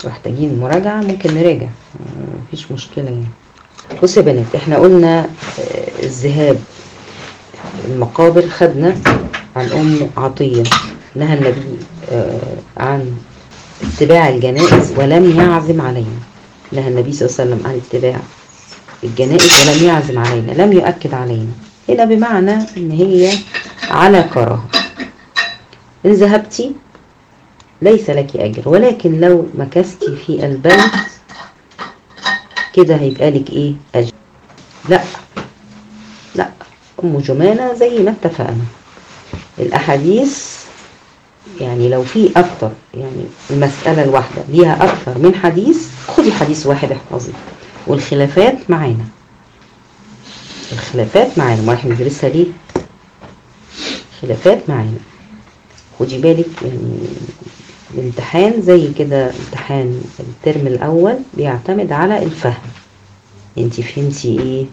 محتاجين مراجعة ممكن نراجع مفيش مشكلة يعني بصوا يا بنات احنا قلنا آه، الذهاب المقابر خدنا عن أم عطية نهى النبي آه، عن اتباع الجنائز ولم يعزم علينا نهى النبي صلى الله عليه وسلم عن اتباع الجنائز ولم يعزم علينا لم يؤكد علينا هنا بمعنى ان هي على كراهة ان ذهبتي ليس لك أجر ولكن لو مكثتي في البيت كده هيبقى لك ايه أجر لا لا أم جمانة زي ما اتفقنا الأحاديث يعني لو في أكتر يعني المسألة الواحدة ليها أكتر من حديث خدي حديث واحد احفظي والخلافات معانا الخلافات معانا ما احنا بندرسها ليه خلافات معانا خدي بالك يعني الامتحان زي كده امتحان الترم الأول بيعتمد على الفهم انت فهمتي ايه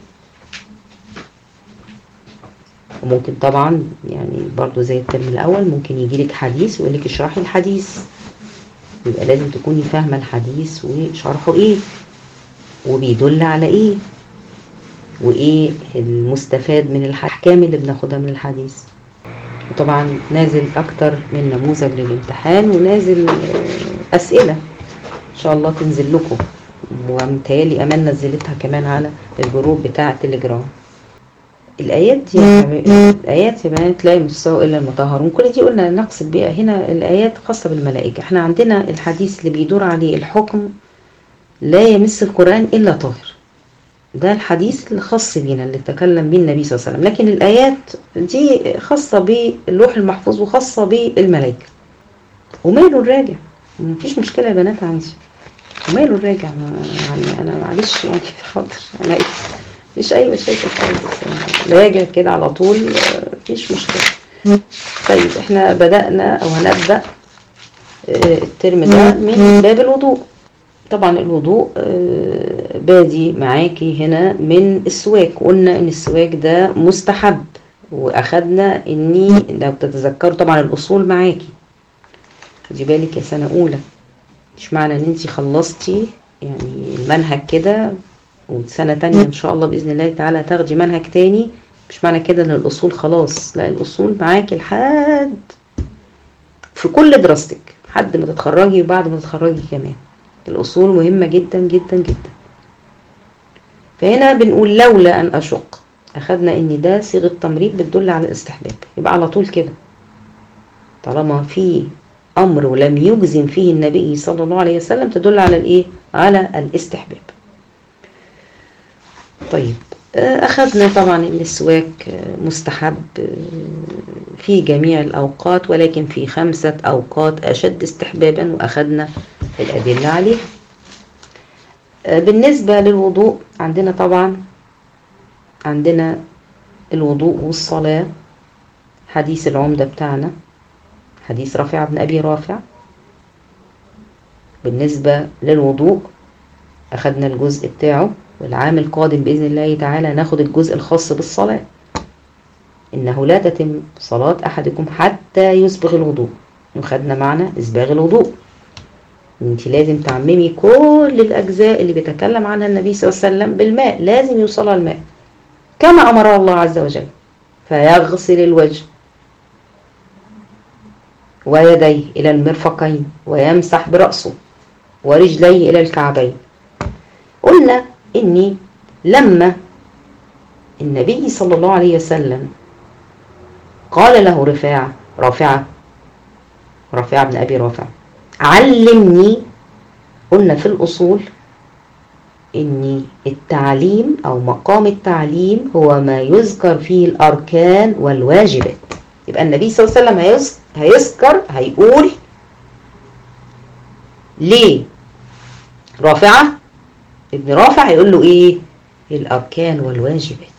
وممكن طبعا يعني برضو زي الترم الأول ممكن يجيلك حديث ويقولك اشرحي الحديث يبقى لازم تكوني فاهمة الحديث وشرحه ايه وبيدل على ايه وايه المستفاد من الأحكام اللي بناخدها من الحديث وطبعا نازل أكتر من نموذج للامتحان ونازل آه، أسئلة إن شاء الله تنزل لكم ومتهيألي أمان نزلتها كمان على الجروب بتاع التليجرام الآيات دي يا حبايبي- الآيات يا بنات لا يمسه إلا المطهرون كل دي قلنا نقصد بيها هنا الآيات خاصة بالملائكة احنا عندنا الحديث اللي بيدور عليه الحكم لا يمس القرآن إلا طاهر ده الحديث الخاص بينا اللي تكلم به النبي صلى الله عليه وسلم لكن الآيات دي خاصة باللوح المحفوظ وخاصة بالملائكة وماله الراجع مفيش مشكلة يا بنات عندي وماله الراجع ما- يعني أنا معلش يعني حاضر أنا مفيش أي مشاكل خالص راجع كده على طول آه، مفيش مشكلة طيب احنا بدأنا أو هنبدأ آه، الترم ده من باب الوضوء طبعا الوضوء آه، بادي معاكي هنا من السواك قلنا ان السواك ده مستحب واخدنا اني لو تتذكروا طبعا الاصول معاكي خدي بالك يا سنة اولى مش معنى ان انتي خلصتي يعني المنهج كده وسنة تانية ان شاء الله بإذن الله تعالى تاخدي منهج تاني مش معنى كده ان الاصول خلاص لا الاصول معاكي لحد في كل دراستك لحد ما تتخرجي وبعد ما تتخرجي كمان الأصول مهمة جدا جدا جدا فهنا بنقول لولا أن أشق أخدنا إن ده صيغة تمريض بتدل على الاستحباب يبقى على طول كده طالما في أمر ولم يجزم فيه النبي صلى الله عليه وسلم تدل على الإيه؟ على الاستحباب طيب آه، أخذنا طبعا إن السواك آه، مستحب آه، في جميع الأوقات ولكن في خمسة أوقات أشد استحبابا وأخذنا الأدلة عليه آه، بالنسبة للوضوء عندنا طبعا عندنا الوضوء والصلاة حديث العمدة بتاعنا حديث رافع بن أبي رافع بالنسبة للوضوء أخذنا الجزء بتاعه والعام القادم بإذن الله تعالى ناخد الجزء الخاص بالصلاة إنه لا تتم صلاة أحدكم حتى يسبغ الوضوء وخدنا معنا إسباغ الوضوء انت لازم تعممي كل الأجزاء اللي بيتكلم عنها النبي صلى الله عليه وسلم بالماء لازم يوصلها الماء كما أمر الله عز وجل فيغسل الوجه ويديه إلى المرفقين ويمسح برأسه ورجليه إلى الكعبين قلنا إني لما النبي صلى الله عليه وسلم قال له رفاعة رافعة رافعة بن أبي رافع علمني قلنا في الأصول إن التعليم أو مقام التعليم هو ما يذكر فيه الأركان والواجبات يبقى النبي صلى الله عليه وسلم هيذ- هيذكر هيقول ليه رافعة ابن رافع يقول له ايه الاركان والواجبات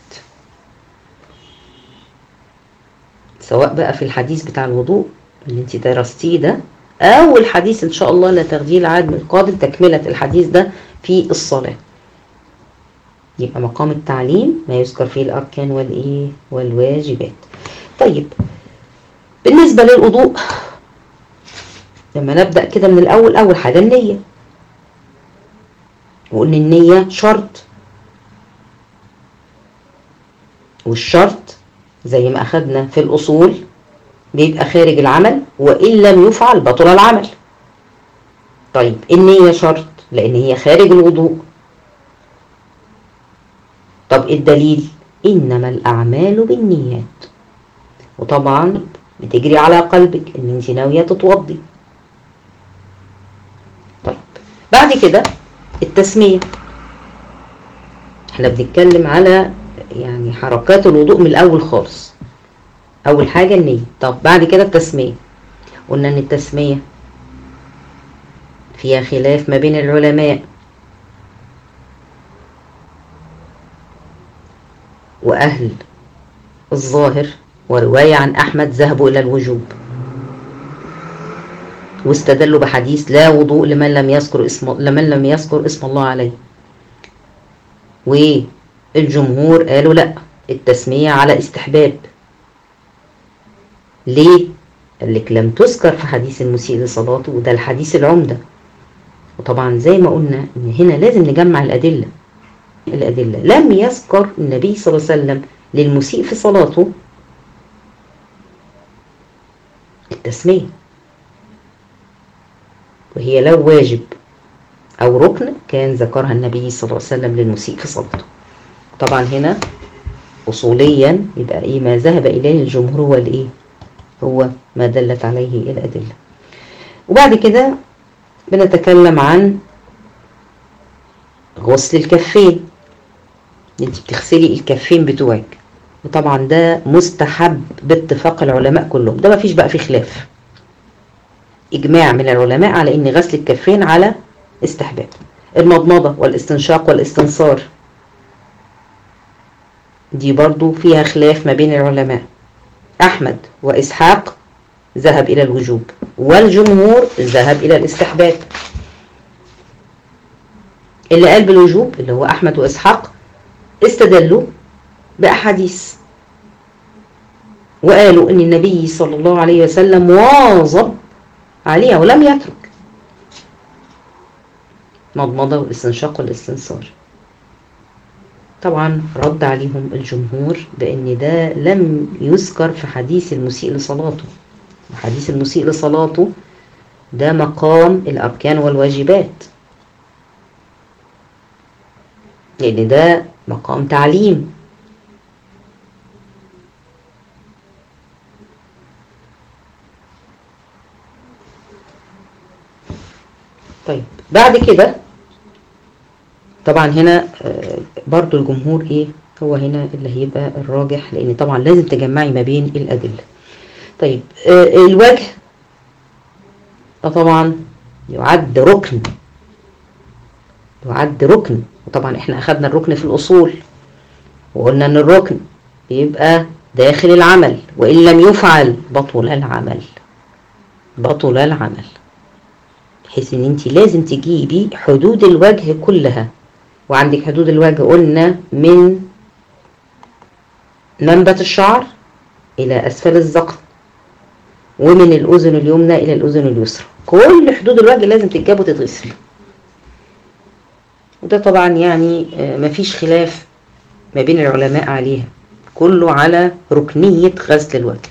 سواء بقى في الحديث بتاع الوضوء اللي انت درستيه ده او الحديث ان شاء الله اللي تاخديه العام القادم تكملة الحديث ده في الصلاة يبقى مقام التعليم ما يذكر فيه الاركان والايه والواجبات طيب بالنسبة للوضوء لما نبدأ كده من الأول أول حاجة النية وقلنا النية شرط والشرط زي ما أخدنا في الأصول بيبقى خارج العمل وإن لم يفعل بطل العمل طيب النية شرط لأن هي خارج الوضوء طب الدليل إنما الأعمال بالنيات وطبعا بتجري على قلبك إن انت ناوية تتوضي طيب بعد كده التسمية احنا بنتكلم على يعني حركات الوضوء من الأول خالص أول حاجة النية طب بعد كده التسمية قلنا إن التسمية فيها خلاف ما بين العلماء وأهل الظاهر ورواية عن أحمد ذهبوا إلى الوجوب واستدلوا بحديث لا وضوء لمن لم يذكر اسم لمن لم يذكر اسم الله عليه والجمهور قالوا لا التسمية على استحباب ليه؟ قال لك لم تذكر في حديث المسيء لصلاته وده الحديث العمدة وطبعا زي ما قلنا ان هنا لازم نجمع الأدلة الأدلة لم يذكر النبي صلى الله عليه وسلم للمسيء في صلاته التسمية وهي لو واجب أو ركن كان ذكرها النبي صلى الله عليه وسلم للمسيء في صلاته طبعا هنا أصوليا يبقى إيه ما ذهب إليه الجمهور هو الإيه هو ما دلت عليه الأدلة وبعد كده بنتكلم عن غسل الكفين انت بتغسلي الكفين بتوعك وطبعا ده مستحب باتفاق العلماء كلهم ده ما فيش بقى فيه خلاف اجماع من العلماء على ان غسل الكفين على استحباب المضمضة والاستنشاق والاستنصار دي برضو فيها خلاف ما بين العلماء أحمد وإسحاق ذهب إلى الوجوب والجمهور ذهب إلى الاستحباب اللي قال بالوجوب اللي هو أحمد وإسحاق استدلوا بأحاديث وقالوا إن النبي صلى الله عليه وسلم واظب عليها ولم يترك مضمضة والاستنشاق والاستنصار طبعا رد عليهم الجمهور بأن ده لم يذكر في حديث المسيء لصلاته حديث المسيء لصلاته ده مقام الأركان والواجبات لأن ده مقام تعليم طيب بعد كده طبعا هنا برضو الجمهور ايه هو هنا اللي هيبقى الراجح لان طبعا لازم تجمعي ما بين الادله طيب الوجه ده طبعا يعد ركن يعد ركن وطبعا احنا اخدنا الركن في الاصول وقلنا ان الركن بيبقى داخل العمل وان لم يفعل بطل العمل بطل العمل بحيث ان انت لازم تجيبي حدود الوجه كلها وعندك حدود الوجه قلنا من منبت الشعر الى اسفل الذقن ومن الاذن اليمنى الى الاذن اليسرى كل حدود الوجه لازم تتجاب وتتغسل وده طبعا يعني مفيش خلاف ما بين العلماء عليها كله على ركنية غسل الوجه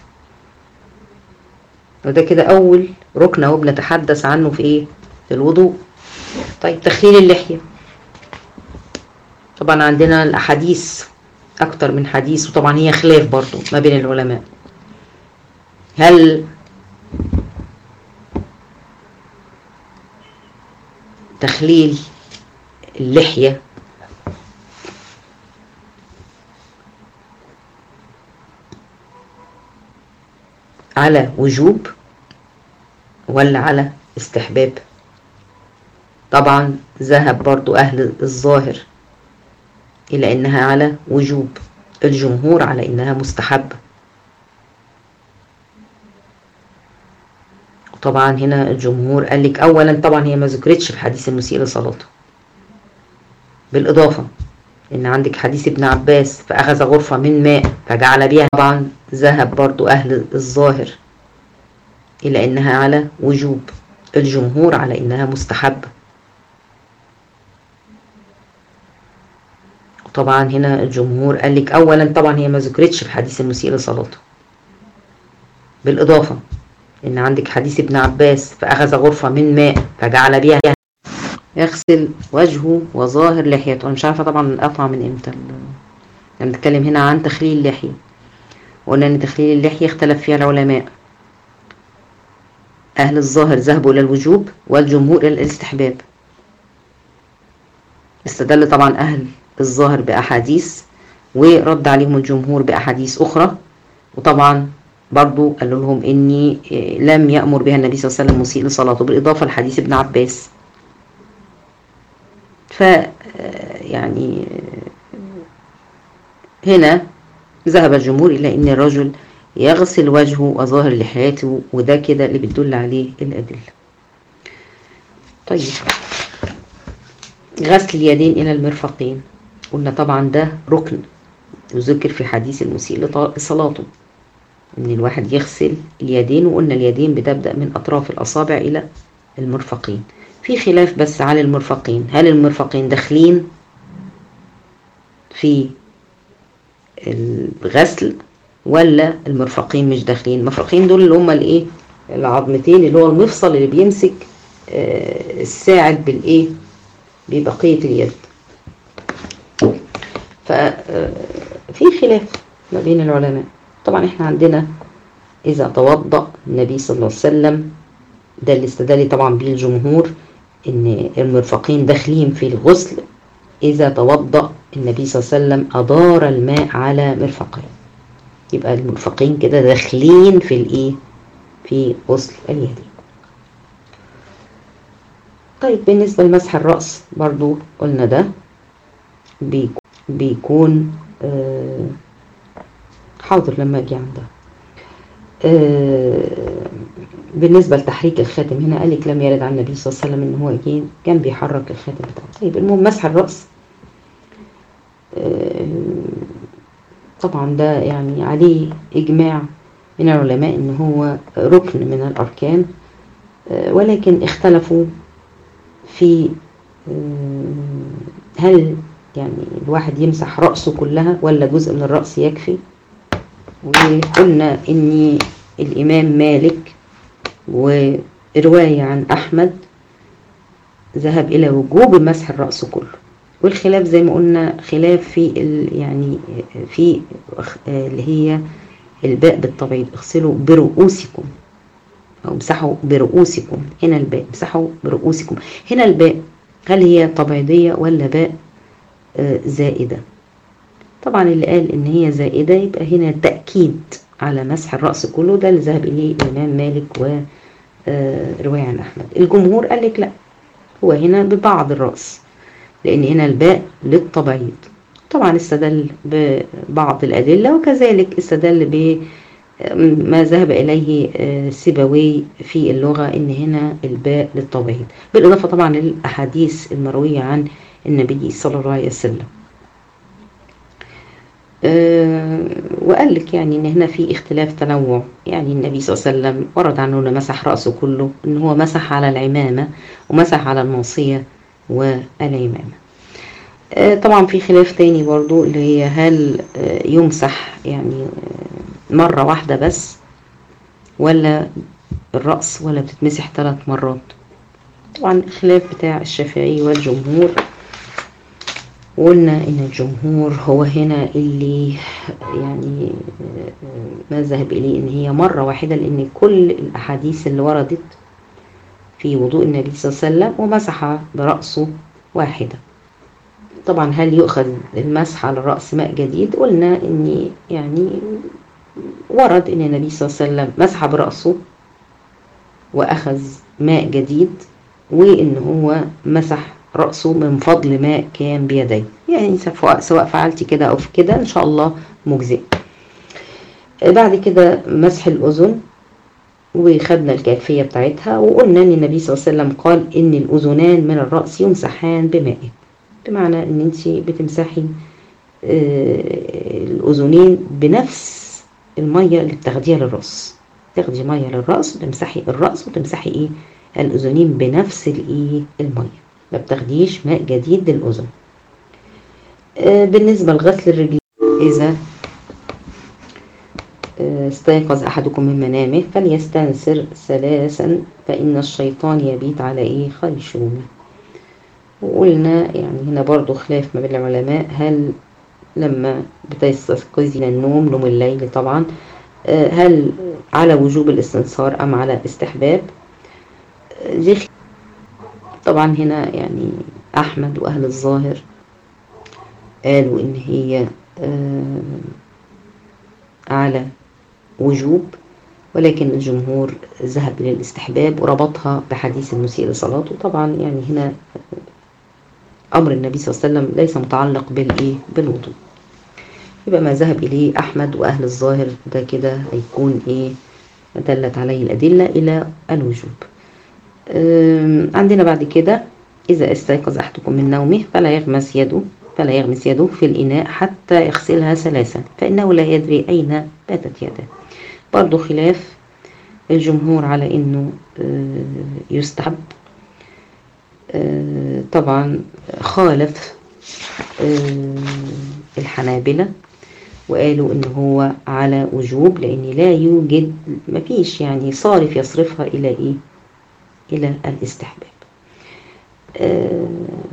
وده كده أول ركن اهو بنتحدث عنه في إيه؟ في الوضوء طيب تخليل اللحية طبعا عندنا الأحاديث أكتر من حديث وطبعا هي خلاف برضو ما بين العلماء هل تخليل اللحية على وجوب ولا على استحباب طبعا ذهب برضو أهل الظاهر إلى إنها على وجوب الجمهور على إنها مستحبة طبعا هنا الجمهور قال لك أولا طبعا هي ما ذكرتش في حديث المسيء لصلاته بالإضافة إن عندك حديث ابن عباس فأخذ غرفة من ماء فجعل بها طبعا ذهب برضو أهل الظاهر إلى إنها على وجوب الجمهور على إنها مستحبة طبعا هنا الجمهور قال لك اولا طبعا هي ما ذكرتش في حديث المسيء لصلاته بالاضافه ان عندك حديث ابن عباس فاخذ غرفه من ماء فجعل بها يغسل وجهه وظاهر لحيته انا مش عارفه طبعا القطع من امتى انا بنتكلم هنا عن تخليل اللحيه وقلنا ان تخليل اللحيه اختلف فيها العلماء اهل الظاهر ذهبوا الى الوجوب والجمهور الى الاستحباب استدل طبعا اهل الظاهر باحاديث ورد عليهم الجمهور باحاديث اخرى وطبعا برضو قالوا لهم اني لم يأمر بها النبي صلى الله عليه وسلم مسيء لصلاته بالاضافه لحديث ابن عباس ف يعني هنا ذهب الجمهور إلى أن الرجل يغسل وجهه وظاهر لحياته وده كده اللي بتدل عليه الأدلة طيب غسل اليدين إلى المرفقين قلنا طبعا ده ركن وذكر في حديث المسيء لصلاته ان الواحد يغسل اليدين وقلنا اليدين بتبدأ من أطراف الأصابع إلى المرفقين في خلاف بس على المرفقين هل المرفقين داخلين في الغسل ولا المرفقين مش داخلين المرفقين دول اللي هم الايه العظمتين اللي هو المفصل اللي بيمسك الساعد بالايه ببقية اليد ففي خلاف ما بين العلماء طبعا احنا عندنا اذا توضأ النبي صلى الله عليه وسلم ده اللي استدل طبعا به الجمهور ان المرفقين داخلين في الغسل اذا توضأ النبي صلى الله عليه وسلم ادار الماء على مرفقيه يبقى المرفقين كده داخلين في الايه في غسل اليدين طيب بالنسبة لمسح الرأس برضو قلنا ده بيكون آه حاضر لما اجي عندها آه بالنسبة لتحريك الخاتم هنا قال لك لم يرد عن النبي صلى الله عليه وسلم ان هو كان بيحرك الخاتم بتاعه طيب المهم مسح الرأس آه طبعا ده يعني عليه اجماع من العلماء ان هو ركن من الاركان آه ولكن اختلفوا في هل يعني الواحد يمسح رأسه كلها ولا جزء من الرأس يكفي وقلنا ان الامام مالك ورواية عن احمد ذهب الى وجوب مسح الرأس كله والخلاف زي ما قلنا خلاف في يعني في اللي هي الباء بالطبيعي اغسلوا برؤوسكم أو امسحوا برؤوسكم هنا الباء امسحوا برؤوسكم هنا الباء هل هي طبيعية ولا باء آه زائدة طبعا اللي قال ان هي زائدة يبقى هنا تأكيد على مسح الرأس كله ده اللي ذهب إليه الإمام مالك ورواية عن أحمد الجمهور قال لك لا هو هنا ببعض الرأس لأن هنا الباء للتبييض طبعا استدل ببعض الأدلة وكذلك استدل ب ما ذهب إليه سيبوي في اللغة إن هنا الباء للتبييض بالإضافة طبعا للأحاديث المروية عن النبي صلى الله عليه وسلم أه وقال لك يعني ان هنا في اختلاف تنوع يعني النبي صلى الله عليه وسلم ورد عنه انه مسح راسه كله ان هو مسح على العمامه ومسح على الناصيه والعمامه أه طبعا في خلاف تاني برضو اللي هي هل يمسح يعني مرة واحدة بس ولا الرأس ولا بتتمسح ثلاث مرات طبعا الخلاف بتاع الشافعي والجمهور وقلنا ان الجمهور هو هنا اللي يعني ما ذهب اليه ان هي مرة واحدة لان كل الاحاديث اللي وردت في وضوء النبي صلى الله عليه وسلم ومسح برأسه واحدة طبعا هل يؤخذ المسح على الرأس ماء جديد قلنا ان يعني ورد ان النبي صلى الله عليه وسلم مسح برأسه واخذ ماء جديد وان هو مسح رأسه من فضل ماء كان بيديه يعني سواء فعلتي كده او في كده ان شاء الله مجزئ بعد كده مسح الاذن وخدنا الكيفية بتاعتها وقلنا ان النبي صلى الله عليه وسلم قال ان الاذنان من الرأس يمسحان بماء بمعنى ان انت بتمسحي الاذنين بنفس المية اللي بتاخديها للرأس تاخدي مية للرأس وتمسحي الرأس وتمسحي ايه الاذنين بنفس الايه المية ما بتاخديش ماء جديد للاذن آه، بالنسبة لغسل الرجلين إذا آه، استيقظ أحدكم من منامه فليستنسر ثلاثا فإن الشيطان يبيت على إيه خيشومه وقلنا يعني هنا برضو خلاف ما بين العلماء هل لما بتستيقظي من النوم نوم الليل طبعا آه، هل على وجوب الاستنصار أم على استحباب آه، دي خ- طبعا هنا يعني أحمد وأهل الظاهر قالوا إن هي آه، على وجوب ولكن الجمهور ذهب للاستحباب وربطها بحديث المسيء لصلاته طبعا يعني هنا أمر النبي صلى الله عليه وسلم ليس متعلق بالإيه بالوضوء يبقى ما ذهب إليه أحمد وأهل الظاهر ده كده هيكون إيه دلت عليه الأدلة إلى الوجوب أم، عندنا بعد كده إذا استيقظ أحدكم من نومه فلا يغمس يده فلا يغمس يده في الإناء حتى يغسلها ثلاثا فإنه لا يدري أين باتت يده برضو خلاف الجمهور على إنه آه، يستحب آه، طبعا خالف آه، الحنابلة وقالوا ان هو على وجوب لان لا يوجد مفيش يعني صارف يصرفها الى ايه الى الاستحباب آه،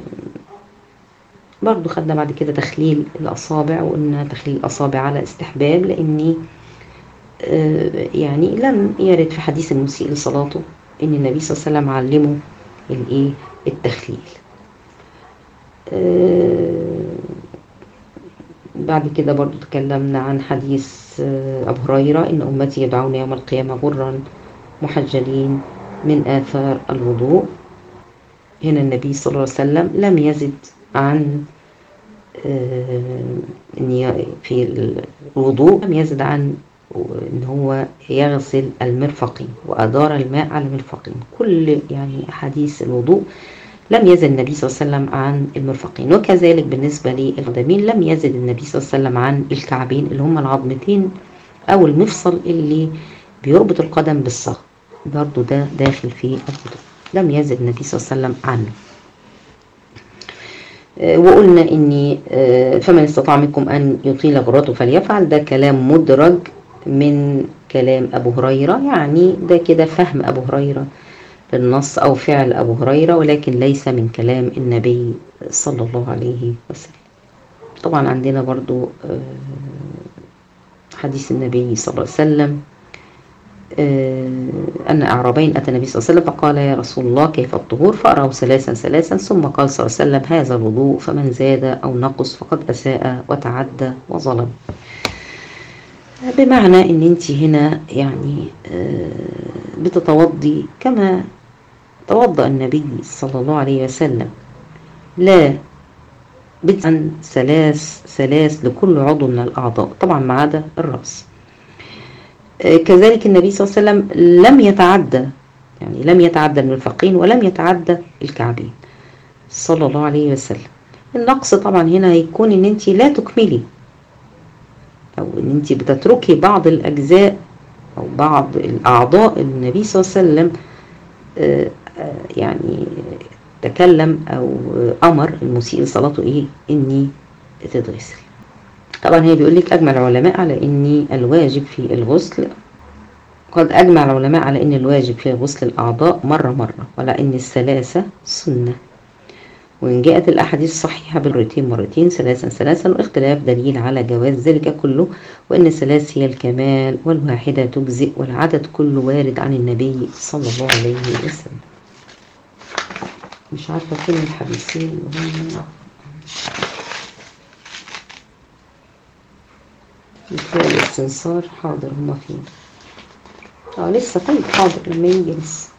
برضو خدنا بعد كده تخليل الاصابع وقلنا تخليل الاصابع على استحباب لاني آه، يعني لم يرد في حديث المسيء لصلاته ان النبي صلى الله عليه وسلم علمه الايه التخليل آه، بعد كده برضو تكلمنا عن حديث آه، أبو هريرة إن أمتي يدعون يوم القيامة غرا محجلين من آثار الوضوء هنا النبي صلى الله عليه وسلم لم يزد عن آه، إن ي- في الوضوء لم يزد عن إن هو يغسل المرفقين وأدار الماء على المرفقين كل يعني أحاديث الوضوء لم يزد النبي صلى الله عليه وسلم عن المرفقين وكذلك بالنسبة للقدمين لم يزد النبي صلى الله عليه وسلم عن الكعبين اللي هم العظمتين أو المفصل اللي بيربط القدم بالصغر برضو ده داخل في الوضوء لم يزد النبي صلى الله عليه وسلم عنه آه، وقلنا اني آه، فمن استطاع منكم ان يطيل غرته فليفعل ده كلام مدرج من كلام ابو هريره يعني ده كده فهم ابو هريره للنص او فعل ابو هريره ولكن ليس من كلام النبي صلى الله عليه وسلم طبعا عندنا برضو آه، حديث النبي صلى الله عليه وسلم آه، أن أعرابين أتى النبي صلى الله عليه وسلم فقال يا رسول الله كيف الطهور فأراه ثلاثا ثلاثا ثم قال صلى الله عليه وسلم هذا الوضوء فمن زاد أو نقص فقد أساء وتعدى وظلم بمعنى ان انت هنا يعني آه، بتتوضي كما توضأ النبي صلى الله عليه وسلم لا بدعا ثلاث ثلاث لكل عضو من الأعضاء طبعا ما عدا الرأس آه، كذلك النبي صلى الله عليه وسلم لم يتعدى يعني لم يتعدى المرفقين ولم يتعدى الكعبين صلى الله عليه وسلم النقص طبعا هنا هيكون ان انت لا تكملي او ان انت بتتركي بعض الاجزاء او بعض الاعضاء اللي النبي صلى الله عليه وسلم آه، آه، يعني تكلم او آه، امر المسيء لصلاته ايه اني تتغسل طبعا هي بيقول لك اجمع العلماء على ان الواجب في الغسل قد اجمع العلماء على ان الواجب في غسل الاعضاء مره مره وعلى ان الثلاثه سنه وإن جاءت الأحاديث الصحيحة بالمرتين مرتين ثلاثا ثلاثا واختلاف دليل على جواز ذلك كله وإن الثلاث هي الكمال والواحدة تجزئ والعدد كله وارد عن النبي صلى الله عليه وسلم مش عارفة فين الحديثين وهم مثال الاستنصار حاضر هما فين اه لسه طيب حاضر لما يجي لسه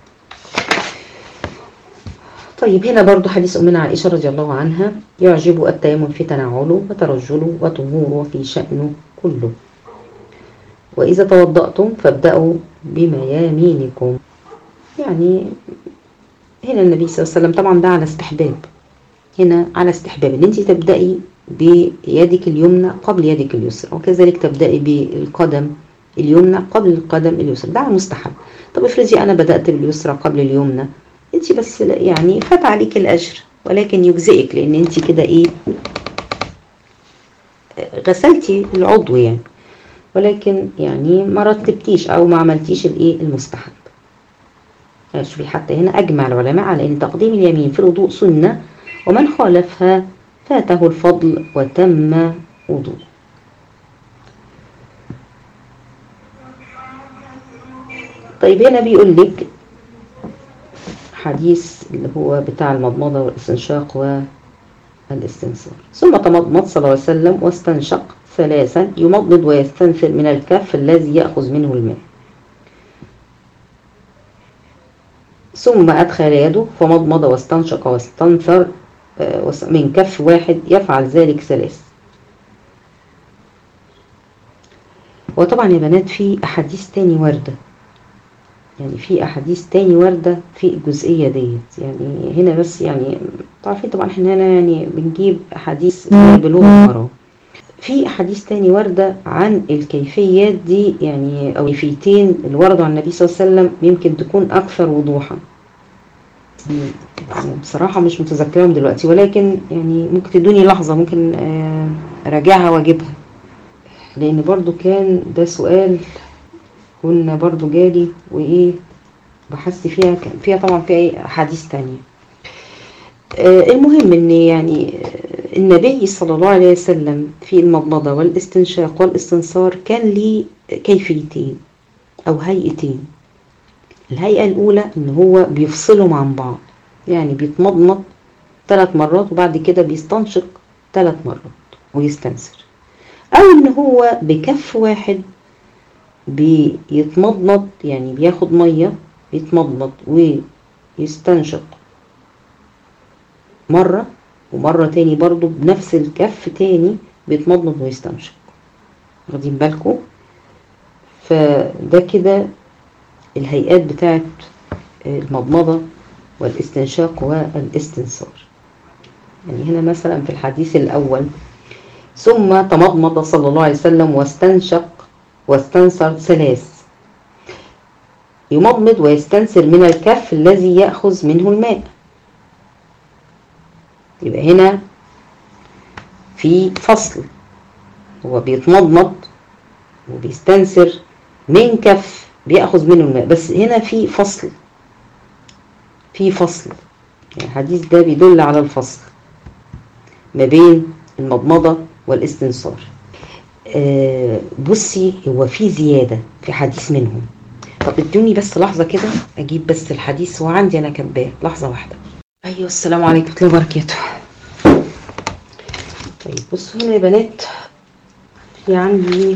طيب هنا برضو حديث أمنا عائشة رضي الله عنها يعجب التيمم في تنعله وترجله وطهوره في شأنه كله وإذا توضأتم فابدأوا بميامينكم يعني هنا النبي صلى الله عليه وسلم طبعا ده على استحباب هنا على استحباب ان انت تبدأي بيدك اليمنى قبل يدك اليسرى وكذلك تبدأي بالقدم اليمنى قبل القدم اليسرى ده على مستحب طب افرضي انا بدأت باليسرى قبل اليمنى انت بس لا- يعني فات عليك الاجر ولكن يجزئك لان انت كده ايه غسلتي العضو يعني ولكن يعني ما رتبتيش او ما عملتيش الايه المستحب شوفي حتى هنا اجمع العلماء على ان تقديم اليمين في الوضوء سنة ومن خالفها فاته الفضل وتم وضوء طيب هنا بيقول لك حديث اللي هو بتاع المضمضة والاستنشاق والاستنصار ثم تمضمض صلى الله عليه وسلم واستنشق ثلاثا يمضض ويستنثر من الكف الذي يأخذ منه الماء ثم أدخل يده فمضمض واستنشق واستنثر من كف واحد يفعل ذلك ثلاث وطبعا يا بنات في أحاديث تاني واردة يعني في أحاديث تاني واردة في الجزئية ديت يعني هنا بس يعني تعرفين طبعا احنا هنا يعني بنجيب أحاديث بلوغ المرأة في أحاديث تاني واردة عن الكيفيات دي يعني أو كيفيتين اللي وردوا عن النبي صلى الله عليه وسلم يمكن تكون أكثر وضوحا يعني بصراحة مش متذكرهم دلوقتي ولكن يعني ممكن تدوني لحظة ممكن أراجعها وأجيبها لأن برضو كان ده سؤال كنا برضو جالي وإيه بحثت فيها كان فيها طبعا فيها أحاديث تانية المهم ان يعني النبي صلى الله عليه وسلم في المضمضة والاستنشاق والاستنصار كان ليه كيفيتين او هيئتين الهيئة الاولى ان هو بيفصلهم عن بعض يعني بيتمضمض ثلاث مرات وبعد كده بيستنشق ثلاث مرات ويستنثر او ان هو بكف واحد بيتمضمض يعني بياخد مية يتمضمض ويستنشق مرة ومرة تاني برضو بنفس الكف تاني بيتمضمض ويستنشق واخدين بالكم فده كده الهيئات بتاعت المضمضة والاستنشاق والاستنصار يعني هنا مثلا في الحديث الأول ثم تمضمض صلى الله عليه وسلم واستنشق واستنصر ثلاث يمضمض ويستنثر من الكف الذي يأخذ منه الماء يبقى هنا في فصل هو بيتمضمض وبيستنثر من كف بياخذ منه الماء بس هنا في فصل في فصل يعني الحديث ده بيدل على الفصل ما بين المضمضة والاستنصار آه بصي هو في زيادة في حديث منهم طب ادوني بس لحظة كده اجيب بس الحديث هو عندي انا كاتباه لحظة واحدة ايوه السلام عليكم ورحمه الله وبركاته طيب بصوا هنا يا بنات في عندي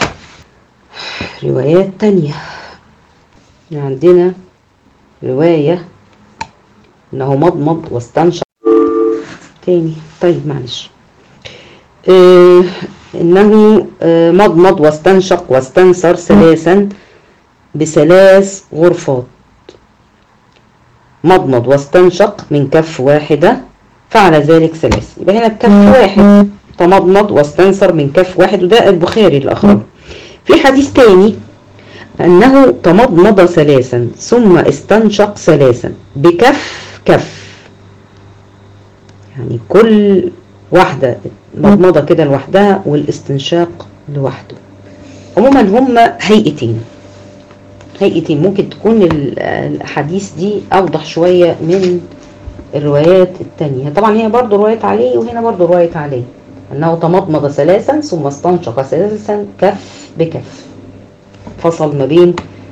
روايات تانية عندنا رواية انه مضمض واستنشق تاني طيب معلش آه انه آه مضمض واستنشق واستنثر ثلاثا بثلاث غرفات مضمض واستنشق من كف واحدة فعل ذلك ثلاث يبقى هنا بكف واحد تمضمض واستنثر من كف واحد وده البخاري الأخرى في حديث تاني أنه تمضمض ثلاثا ثم استنشق ثلاثا بكف كف يعني كل واحدة مضمضة كده لوحدها والاستنشاق لوحده عموما هما هيئتين هيئتين ممكن تكون الأحاديث دي أوضح شوية من الروايات التانية طبعا هي برضو رواية عليه وهنا برضو رواية عليه أنه تمضمض ثلاثا ثم استنشق ثلاثا كف بكف فصل ما بين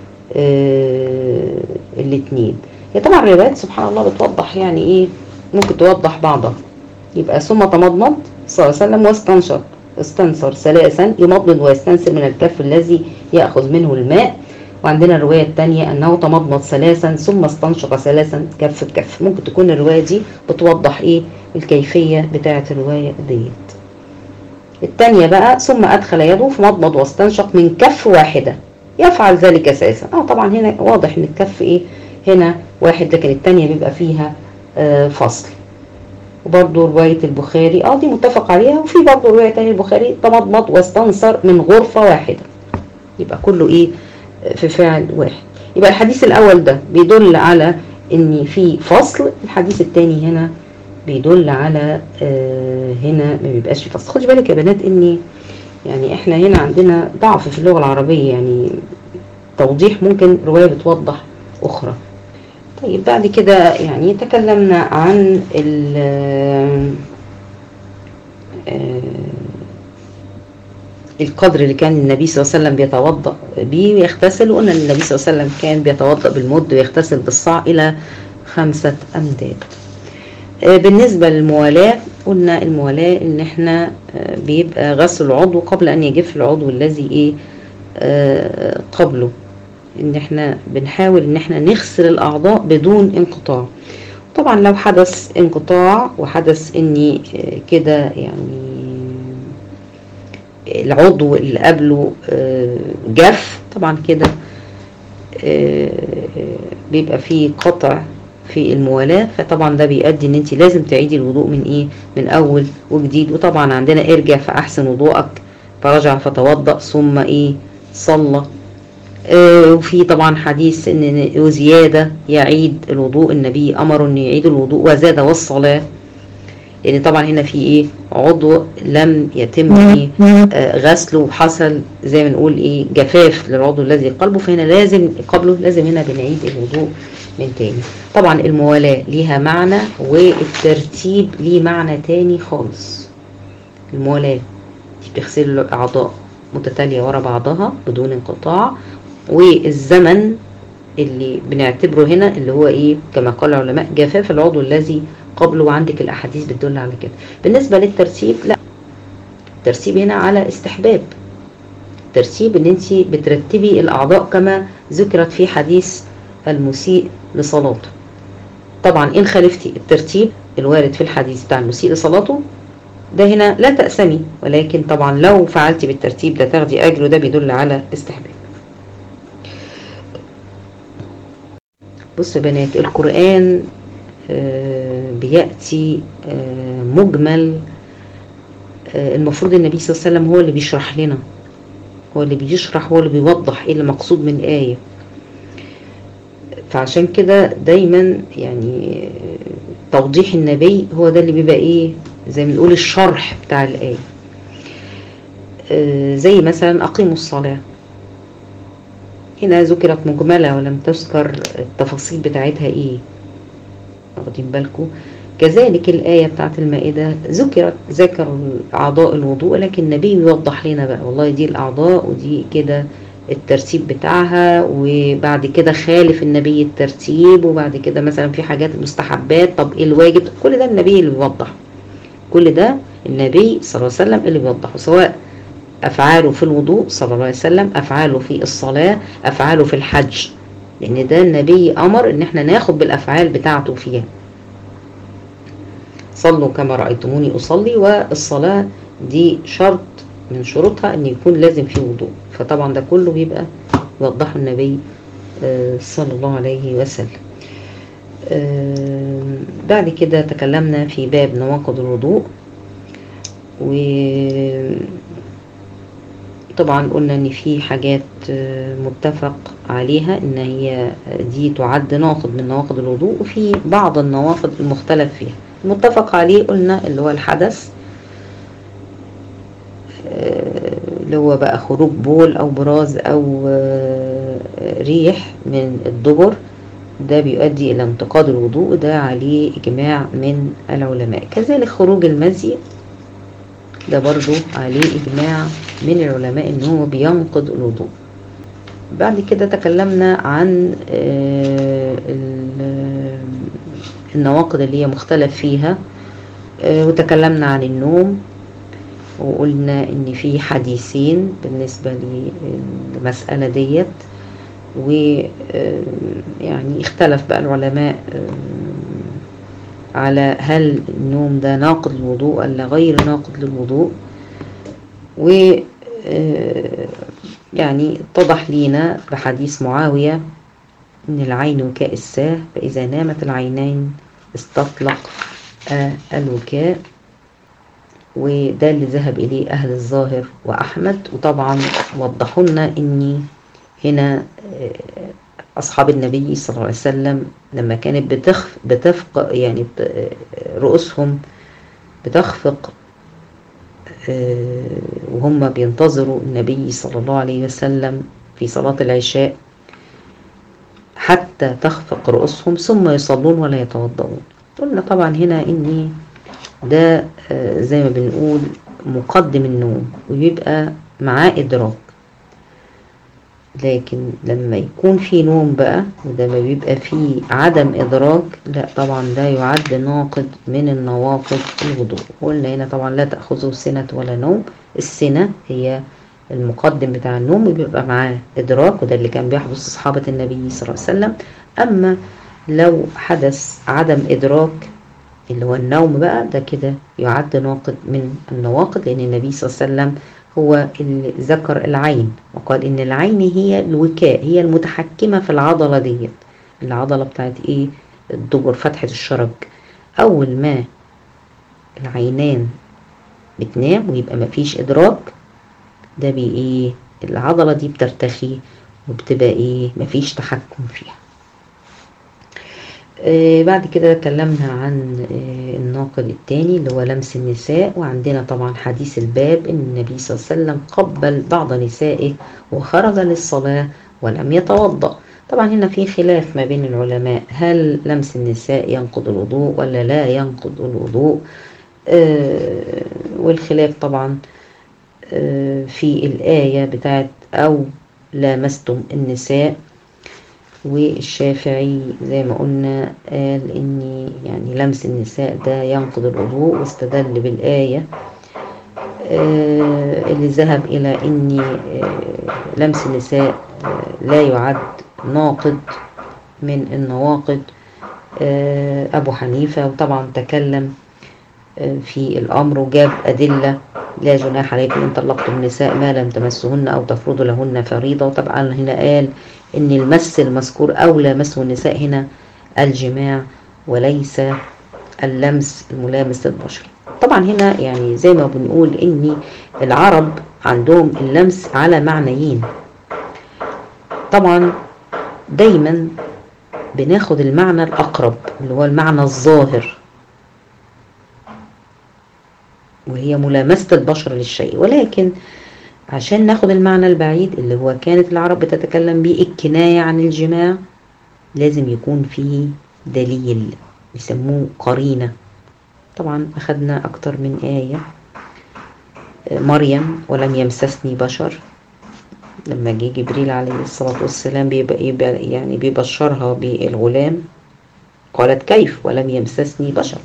آه الاتنين هي طبعا الروايات سبحان الله بتوضح يعني ايه ممكن توضح بعضها يبقى ثم تمضمض صلى الله عليه وسلم واستنشق استنثر ثلاثا يمضمض ويستنثر من الكف الذي يأخذ منه الماء وعندنا الرواية الثانية أنه تمضمض ثلاثا ثم استنشق ثلاثا كف بكف ممكن تكون الرواية دي بتوضح إيه الكيفية بتاعة الرواية ديت الثانية بقى ثم أدخل يده فمضمض واستنشق من كف واحدة يفعل ذلك أساسا اه طبعا هنا واضح ان الكف ايه هنا واحد لكن الثانية بيبقى فيها آه فصل وبرضه رواية البخاري اه دي متفق عليها وفي برضه رواية تانية البخاري تمضمض واستنصر من غرفة واحدة يبقى كله ايه في فعل واحد يبقى الحديث الأول ده بيدل على ان في فصل الحديث الثاني هنا بيدل على آه، هنا ما بيبقاش في فصل خدي بالك يا بنات اني يعني احنا هنا عندنا ضعف في اللغة العربية يعني توضيح ممكن رواية بتوضح اخرى طيب بعد كده يعني تكلمنا عن ال آه، القدر اللي كان النبي صلى الله عليه وسلم بيتوضأ بيه ويغتسل وقلنا ان النبي صلى الله عليه وسلم كان بيتوضأ بالمد ويغتسل بالصاع إلى خمسة أمداد آه، بالنسبة للموالاة قلنا الموالاة ان احنا آه، بيبقى غسل العضو قبل ان يجف العضو الذي ايه آه، قبله ان احنا بنحاول ان احنا نغسل الاعضاء بدون انقطاع طبعا لو حدث انقطاع وحدث اني آه، كده يعني العضو اللي قبله آه، جف طبعا كده آه، بيبقى فيه قطع في الموالاة فطبعا ده بيؤدي ان انت لازم تعيدي الوضوء من ايه من اول وجديد وطبعا عندنا ارجع فاحسن وضوءك فرجع فتوضأ ثم ايه صلى آه، وفي طبعا حديث ان وزيادة يعيد الوضوء النبي امر ان يعيد الوضوء وزاد والصلاة لان طبعا هنا في ايه عضو لم يتم ايه آه، غسله وحصل زي ما نقول ايه جفاف للعضو الذي قلبه فهنا لازم قبله لازم هنا بنعيد الوضوء من تاني طبعا الموالاة ليها معنى والترتيب ليه معنى تاني خالص الموالاة دي بتغسل الأعضاء متتالية ورا بعضها بدون انقطاع والزمن اللي بنعتبره هنا اللي هو ايه كما قال العلماء جفاف العضو الذي قبله وعندك الاحاديث بتدل على كده بالنسبة للترتيب لا الترتيب هنا على استحباب ترتيب ان انت بترتبي الاعضاء كما ذكرت في حديث المسيء لصلاته طبعا ان خالفتي الترتيب الوارد في الحديث بتاع المسيء لصلاته ده هنا لا تأسمي ولكن طبعا لو فعلتي بالترتيب ده تاخدي اجر وده بيدل على استحباب بصوا يا بنات القرآن آه، بيأتي آه، مجمل آه، المفروض النبي صلى الله عليه وسلم هو اللي بيشرح لنا هو اللي بيشرح هو اللي بيوضح ايه اللي مقصود من الآية فعشان كده دايما يعني توضيح النبي هو ده اللي بيبقى ايه زي ما نقول الشرح بتاع الآية آه، زي مثلا أقيموا الصلاة هنا ذكرت مجملة ولم تذكر التفاصيل بتاعتها ايه واخدين بالكم كذلك الآية بتاعت المائدة ذكرت ذكر أعضاء الوضوء لكن النبي يوضح لنا بقى والله دي الأعضاء ودي كده الترتيب بتاعها وبعد كده خالف النبي الترتيب وبعد كده مثلا في حاجات مستحبات طب ايه الواجب كل ده النبي اللي بيوضح كل ده النبي صلى الله عليه وسلم اللي بيوضحه سواء أفعاله في الوضوء صلى الله عليه وسلم أفعاله في الصلاة أفعاله في الحج لأن ده النبي أمر إن احنا ناخد بالأفعال بتاعته فيها صلوا كما رأيتموني أصلي والصلاة دي شرط من شروطها أن يكون لازم فيه وضوء فطبعا ده كله بيبقى يوضحه النبي آه، صلى الله عليه وسلم آه، بعد كده تكلمنا في باب نواقض الوضوء وطبعا قلنا ان في حاجات آه، متفق عليها ان هي دي تعد ناقض من نواقض الوضوء وفي بعض النواقض المختلف فيها المتفق عليه قلنا اللي هو الحدث آه، اللي هو بقى خروج بول او براز او آه، ريح من الدبر ده بيؤدي الى انتقاد الوضوء ده عليه اجماع من العلماء كذلك خروج المزي ده برضو عليه اجماع من العلماء ان هو بينقض الوضوء بعد كده تكلمنا عن آه، ال- النواقض اللي هي مختلف فيها آه، وتكلمنا عن النوم وقلنا ان في حديثين بالنسبة للمسألة ديت و آه، يعني اختلف بقى العلماء آه، على هل النوم ده ناقض للوضوء ولا غير ناقض للوضوء و آه، يعني اتضح لينا بحديث معاوية ان العين وكاء الساه فاذا نامت العينين استطلق آه، الوكاء وده اللي ذهب إليه أهل الظاهر وأحمد وطبعا وضحوا لنا إني هنا آه، أصحاب النبي صلى الله عليه وسلم لما كانت بتخف بتفق يعني رؤوسهم بتخفق وهم بينتظروا النبي صلى الله عليه وسلم في صلاة العشاء حتى تخفق رؤوسهم ثم يصلون ولا يتوضؤون قلنا طبعا هنا إني ده زي ما بنقول مقدم النوم ويبقى معاه إدراك لكن لما يكون في نوم بقى وده ما بيبقى فيه عدم إدراك لا طبعا ده يعد ناقض من النواقض الوضوء قلنا هنا طبعا لا تأخذه سنة ولا نوم السنة هي المقدم بتاع النوم بيبقى معاه إدراك وده اللي كان بيحدث أصحابة النبي صلى الله عليه وسلم أما لو حدث عدم إدراك اللي هو النوم بقى ده كده يعد ناقض من النواقض لأن النبي صلى الله عليه وسلم هو اللي ذكر العين وقال إن العين هي الوكاء هي المتحكمة في العضلة ديت العضلة بتاعت إيه الدبر فتحة الشرج أول ما العينان بتنام ويبقى مفيش إدراك ده بي إيه العضلة دي بترتخي وبتبقى إيه مفيش تحكم فيها آه بعد كده اتكلمنا عن آه الناقد الثاني اللي هو لمس النساء وعندنا طبعا حديث الباب ان النبي صلى الله عليه وسلم قبل بعض نسائه وخرج للصلاة ولم يتوضأ طبعا هنا في خلاف ما بين العلماء هل لمس النساء ينقض الوضوء ولا لا ينقض الوضوء آه والخلاف طبعا في الآية بتاعت أو لامستم النساء والشافعي زي ما قلنا قال ان يعني لمس النساء ده ينقض الوضوء واستدل بالآية اللي ذهب إلى ان لمس النساء لا يعد ناقض من النواقض أبو حنيفة وطبعا تكلم في الأمر وجاب أدلة لا جناح عليكم إن طلقتم النساء ما لم تمسهن أو تفرضوا لهن فريضة وطبعا هنا قال ان المس المذكور اولى مسه النساء هنا الجماع وليس اللمس الملامس للبشر طبعا هنا يعني زي ما بنقول ان العرب عندهم اللمس على معنيين طبعا دايما بناخد المعنى الاقرب اللي هو المعنى الظاهر وهي ملامسة البشر للشيء ولكن عشان ناخد المعنى البعيد اللي هو كانت العرب بتتكلم بيه الكناية عن الجماع لازم يكون فيه دليل يسموه قرينة طبعا أخدنا أكتر من آية مريم ولم يمسسني بشر لما جه جبريل عليه الصلاة والسلام بيبقى يبقى يعني بيبشرها بالغلام قالت كيف ولم يمسسني بشر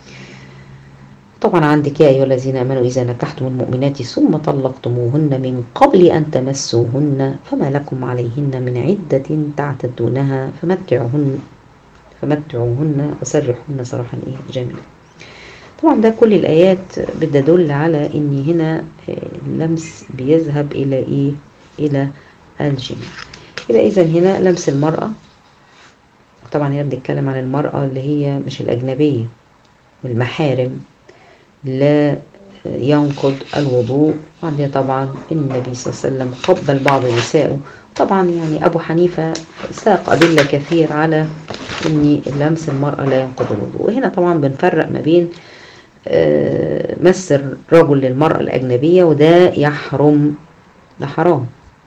طبعا عندك يا أيها الذين آمنوا إذا نكحتم المؤمنات ثم طلقتموهن من قبل أن تمسوهن فما لكم عليهن من عدة تعتدونها فمتعوهن فمتعوهن وسرحوهن سراحا إيه جميلا طبعا ده كل الآيات بتدل على إن هنا اللمس بيذهب إلى إيه إلى الجماع يبقى إذا هنا لمس المرأة طبعا هنا بنتكلم عن المرأة اللي هي مش الأجنبية المحارم لا ينقض الوضوء وعندنا طبعا النبي صلى الله عليه وسلم قبل بعض نسائه طبعا يعني أبو حنيفة ساق أدلة كثير على أن لمس المرأة لا ينقض الوضوء وهنا طبعا بنفرق ما بين مس الرجل للمرأة الأجنبية وده يحرم ده حرام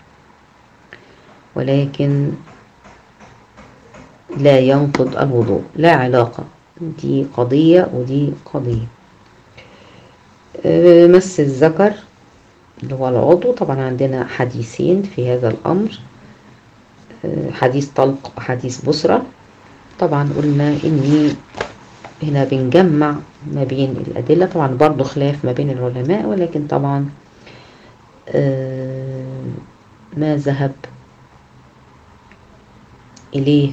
ولكن لا ينقض الوضوء لا علاقة دي قضية ودي قضية مس الذكر اللي هو العضو طبعا عندنا حديثين في هذا الأمر حديث طلق وحديث بصرة طبعا قلنا إني هنا بنجمع ما بين الأدلة طبعا برضو خلاف ما بين العلماء ولكن طبعا ما ذهب إليه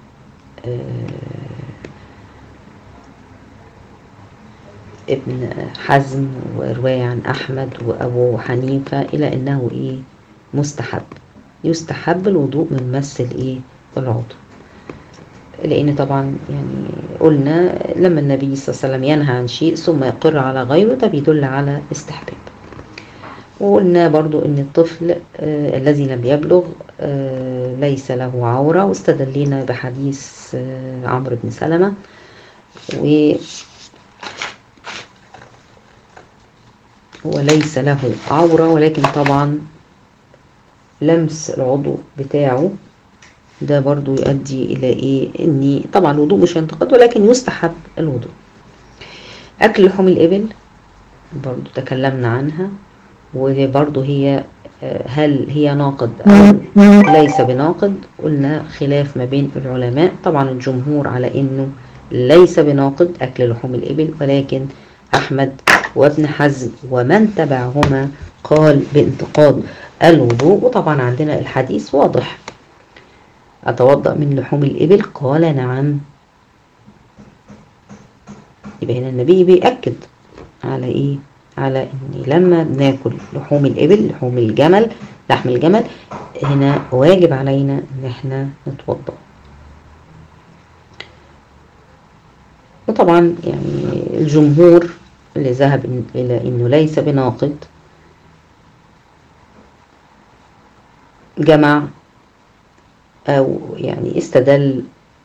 ابن حزم ورواية عن أحمد وأبو حنيفة إلى أنه إيه مستحب يستحب الوضوء من مس الإيه العضو لأن طبعا يعني قلنا لما النبي صلى الله عليه وسلم ينهى عن شيء ثم يقر على غيره ده بيدل على استحباب وقلنا برضو ان الطفل آه الذي لم يبلغ آه ليس له عورة واستدلينا بحديث آه عمرو بن سلمة و وليس له عورة ولكن طبعا لمس العضو بتاعه ده برضو يؤدي الى ايه اني طبعا الوضوء مش ينتقد ولكن يستحب الوضوء اكل لحوم الابل برضو تكلمنا عنها وبرضو هي هل هي ناقد او ليس بناقد قلنا خلاف ما بين العلماء طبعا الجمهور على انه ليس بناقد اكل لحوم الابل ولكن احمد وابن حزم ومن تبعهما قال بانتقاد الوضوء وطبعا عندنا الحديث واضح أتوضأ من لحوم الإبل قال نعم يبقى هنا النبي بيأكد على إيه على إن لما بناكل لحوم الإبل لحوم الجمل لحم الجمل هنا واجب علينا إن إحنا نتوضأ وطبعا يعني الجمهور اللي ذهب إلى إنه ليس بناقض جمع أو يعني استدل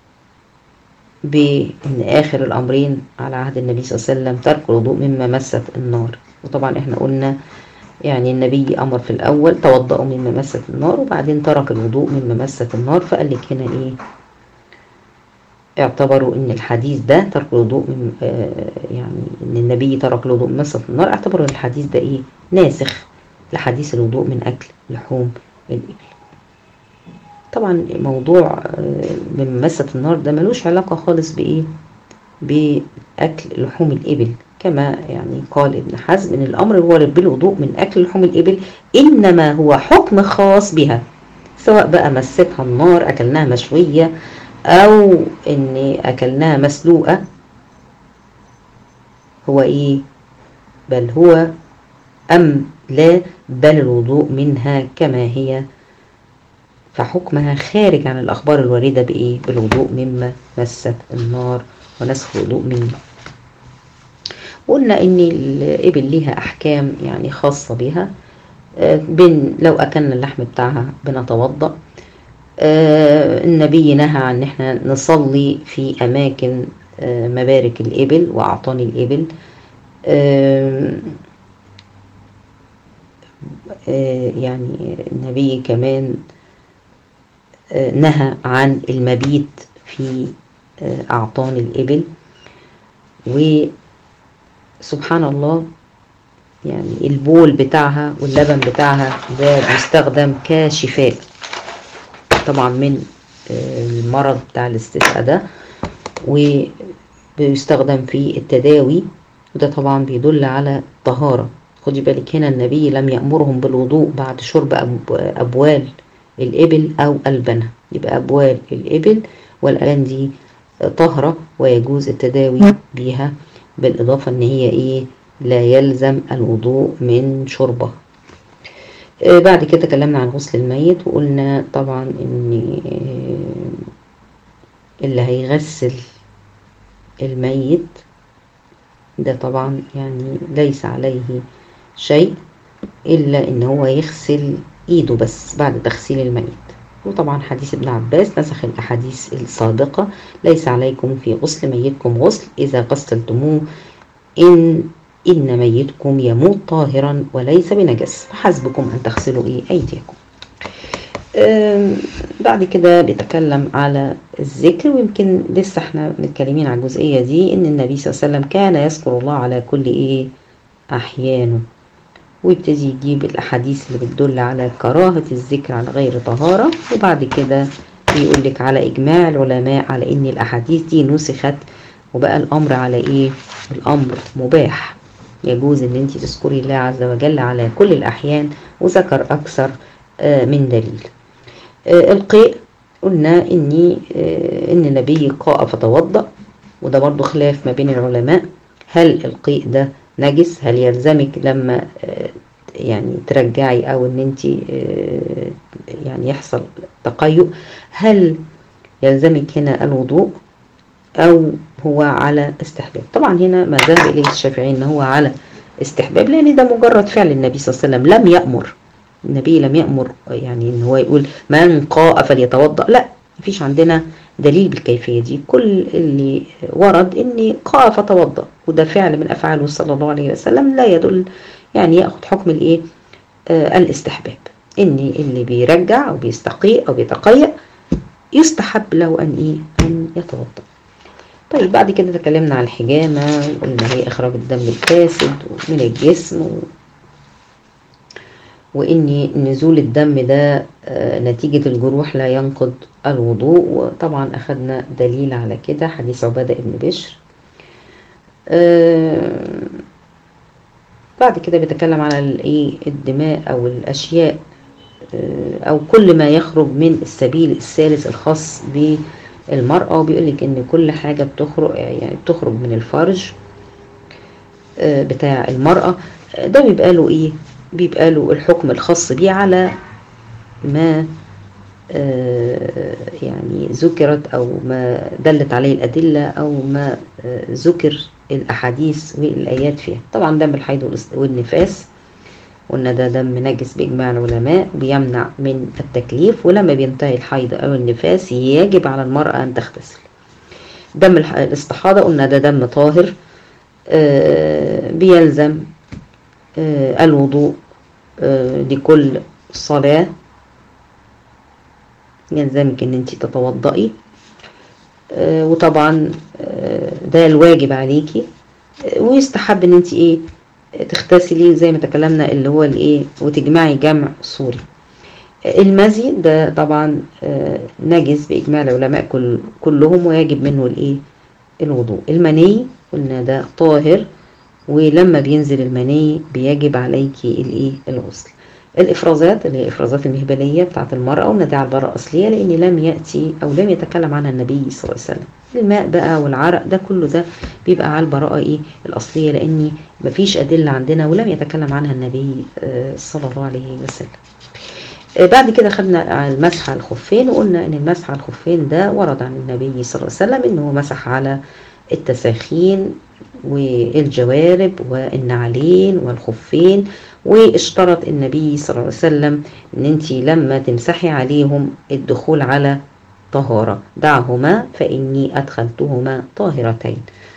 بأن آخر الأمرين على عهد النبي صلى الله عليه وسلم ترك الوضوء مما مست النار وطبعا احنا قلنا يعني النبي أمر في الأول توضأوا مما مست النار وبعدين ترك الوضوء مما مست النار فقال لك هنا إيه اعتبروا ان الحديث ده ترك الوضوء من آه يعني ان النبي ترك الوضوء من مسة النار اعتبروا الحديث ده ايه ناسخ لحديث الوضوء من اكل لحوم الابل طبعا موضوع من مسة النار ده ملوش علاقة خالص بإيه بأكل لحوم الإبل كما يعني قال ابن حزم إن الأمر الوارد بالوضوء من أكل لحوم الإبل إنما هو حكم خاص بها سواء بقى مستها النار أكلناها مشوية أو إن أكلناها مسلوقة هو إيه بل هو أم لا بل الوضوء منها كما هي فحكمها خارج عن الأخبار الواردة بإيه؟ بالوضوء مما مست النار ونسخ الوضوء منه قلنا إن الإبل ليها أحكام يعني خاصة بها بين لو أكلنا اللحم بتاعها بنتوضأ النبي نهى عن إن احنا نصلي في أماكن مبارك الإبل وأعطان الإبل يعني النبي كمان نهى عن المبيت في أعطان الإبل وسبحان الله يعني البول بتاعها واللبن بتاعها ده بيستخدم كشفاء طبعا من المرض بتاع الاستسقاء ده وبيستخدم في التداوي وده طبعا بيدل على الطهارة خدي بالك هنا النبي لم يأمرهم بالوضوء بعد شرب أبوال الإبل أو البنة يبقى أبوال الإبل والألان دي طهرة ويجوز التداوي بيها بالإضافة إن هي إيه لا يلزم الوضوء من شربه آه بعد كده تكلمنا عن غسل الميت وقلنا طبعا إن آه اللي هيغسل الميت ده طبعا يعني ليس عليه شيء إلا إن هو يغسل ايده بس بعد تغسيل الميت وطبعا حديث ابن عباس نسخ الاحاديث السابقة ليس عليكم في غسل ميتكم غسل اذا غسلتموه ان ان ميتكم يموت طاهرا وليس بنجس فحسبكم ان تغسلوا ايه ايديكم بعد كده بيتكلم على الذكر ويمكن لسه احنا متكلمين على الجزئية دي ان النبي صلى الله عليه وسلم كان يذكر الله على كل ايه احيانه ويبتدي يجيب الأحاديث اللي بتدل على كراهة الذكر على غير طهارة وبعد كده يقول لك على إجماع العلماء على إن الأحاديث دي نسخت وبقى الأمر على إيه؟ الأمر مباح يجوز إن أنت تذكري الله عز وجل على كل الأحيان وذكر أكثر من دليل القيء قلنا إني إن النبي قاء فتوضأ وده برضو خلاف ما بين العلماء هل القيء ده نجس هل يلزمك لما يعني ترجعي او ان انت يعني يحصل تقيؤ هل يلزمك هنا الوضوء او هو على استحباب طبعا هنا ما ذهب اليه الشافعي ان هو على استحباب لان ده مجرد فعل النبي صلى الله عليه وسلم لم يأمر النبي لم يأمر يعني ان هو يقول من قاء فليتوضأ لا مفيش عندنا دليل بالكيفية دي كل اللي ورد ان قاء فتوضأ وده فعل من افعاله صلى الله عليه وسلم لا يدل يعني ياخد حكم الايه آه الاستحباب ان اللي بيرجع او بيستقيء او بيتقيأ يستحب له ان ايه ان يتوضأ طيب بعد كده تكلمنا عن الحجامة قلنا هي إخراج الدم الفاسد من الجسم و... وإن نزول الدم ده نتيجة الجروح لا ينقض الوضوء وطبعا أخدنا دليل على كده حديث عبادة ابن بشر بعد كده بيتكلم على الايه الدماء أو الأشياء أو كل ما يخرج من السبيل الثالث الخاص ب المرأة وبيقول لك ان كل حاجة بتخرج يعني بتخرج من الفرج بتاع المرأة ده بيبقى له ايه بيبقى له الحكم الخاص بيه على ما يعني ذكرت او ما دلت عليه الادلة او ما ذكر الاحاديث والايات فيها طبعا دم الحيض والنفاس قلنا ده دم نجس بإجماع العلماء بيمنع من التكليف ولما بينتهي الحيض أو النفاس يجب على المرأة أن تغتسل دم الاستحاضة قلنا ده دم طاهر بيلزم الوضوء لكل صلاة يلزمك ان انت تتوضئي وطبعا ده الواجب عليكي ويستحب ان انت ايه تغتسلي زي ما تكلمنا اللي هو الايه وتجمعي جمع صوري المزي ده طبعا نجس باجماع العلماء كل كلهم ويجب منه الايه الوضوء المني قلنا ده طاهر ولما بينزل المني بيجب عليكي الايه الغسل الافرازات اللي هي الافرازات المهبليه بتاعت المراه قلنا دي على البراءه الاصليه لان لم ياتي او لم يتكلم عنها النبي صلى الله عليه وسلم الماء بقى والعرق ده كله ده بيبقى على البراءه ايه الاصليه لان مفيش ادله عندنا ولم يتكلم عنها النبي صلى الله عليه وسلم بعد كده خدنا المسح على الخفين وقلنا ان المسح على الخفين ده ورد عن النبي صلى الله عليه وسلم انه مسح على التساخين والجوارب والنعلين والخفين واشترط النبي صلى الله عليه وسلم ان انت لما تمسحي عليهم الدخول على طهارة دعهما فإني أدخلتهما طاهرتين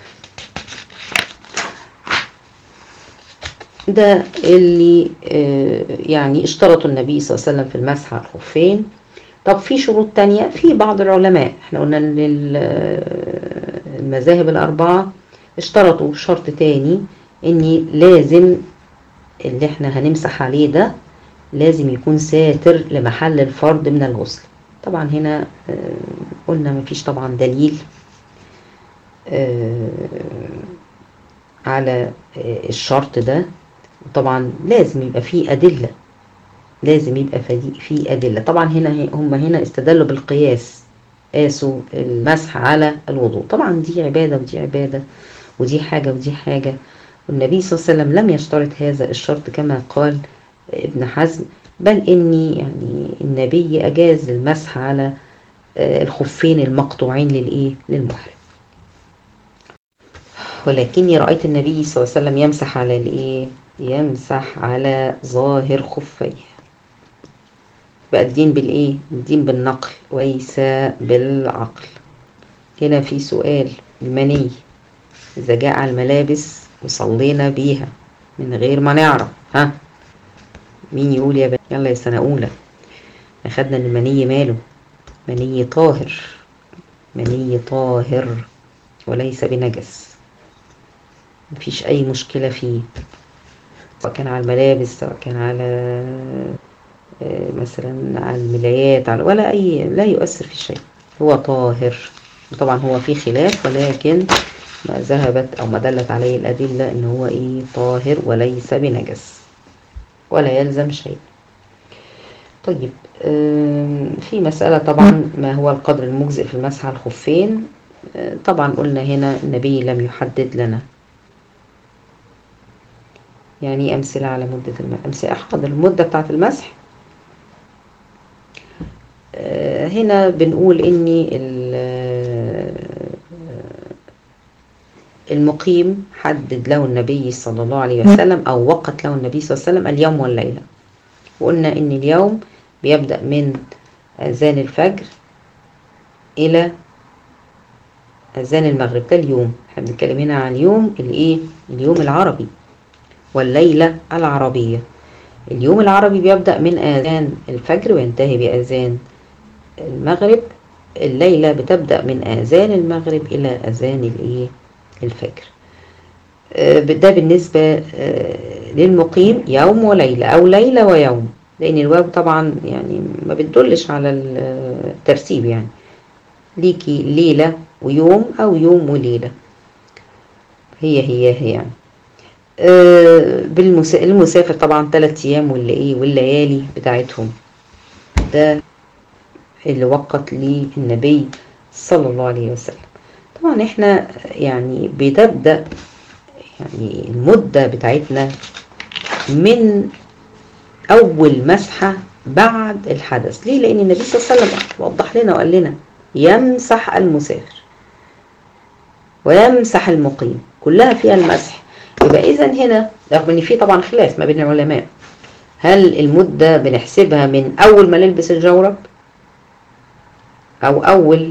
ده اللي يعني اشترطوا النبي صلى الله عليه وسلم في المسح على الخفين طب في شروط تانية في بعض العلماء احنا قلنا المذاهب الأربعة اشترطوا شرط تاني اني لازم اللي احنا هنمسح عليه ده لازم يكون ساتر لمحل الفرض من الغسل طبعا هنا قلنا مفيش طبعا دليل على الشرط ده طبعا لازم يبقى فيه أدلة لازم يبقى فيه أدلة طبعا هنا هم هنا استدلوا بالقياس قاسوا المسح على الوضوء طبعا دي عبادة ودي عبادة ودي حاجة ودي حاجة والنبي صلى الله عليه وسلم لم يشترط هذا الشرط كما قال ابن حزم بل اني يعني النبي اجاز المسح على الخفين المقطوعين للايه للمحرم ولكني رايت النبي صلى الله عليه وسلم يمسح على الايه يمسح على ظاهر خفيه بقى الدين بالايه الدين بالنقل وليس بالعقل هنا في سؤال المني اذا جاء على الملابس وصلينا بيها من غير ما نعرف ها مين يقول يا بني يلا يا سنة أولى أخدنا إن المني ماله مني طاهر مني طاهر وليس بنجس مفيش أي مشكلة فيه سواء كان على الملابس سواء كان على مثلا على الملايات على ولا أي لا يؤثر في شيء هو طاهر طبعا هو في خلاف ولكن ما ذهبت أو ما دلت عليه الأدلة إن هو إيه طاهر وليس بنجس ولا يلزم شيء طيب في مسألة طبعا ما هو القدر المجزئ في المسح على الخفين طبعا قلنا هنا النبي لم يحدد لنا يعني أمثلة على مدة المسح أمثلة حاضر المدة بتاعة المسح هنا بنقول إني المقيم حدد له النبي صلى الله عليه وسلم أو وقت له النبي صلى الله عليه وسلم اليوم والليلة وقلنا إن اليوم بيبدأ من أذان الفجر إلى أذان المغرب ده اليوم احنا بنتكلم هنا عن اليوم الإيه اليوم العربي والليلة العربية اليوم العربي بيبدأ من آذان الفجر وينتهي بأذان المغرب الليلة بتبدأ من آذان المغرب إلى أذان الإيه الفجر ده بالنسبة للمقيم يوم وليلة أو ليلة ويوم لأن الواو طبعا يعني ما بتدلش على الترتيب يعني ليكي ليلة ويوم أو يوم وليلة هي هي هي يعني بالمسافر طبعا ثلاث أيام واللي إيه والليالي بتاعتهم ده اللي وقت لي النبي صلى الله عليه وسلم طبعا احنا يعني بتبدأ يعني المدة بتاعتنا من أول مسحة بعد الحدث ليه؟ لأن النبي صلى الله عليه وسلم وضح لنا وقال لنا يمسح المسافر ويمسح المقيم كلها فيها المسح يبقى إذا هنا رغم إن في طبعا خلاف ما بين العلماء هل المدة بنحسبها من أول ما نلبس الجورب أو أول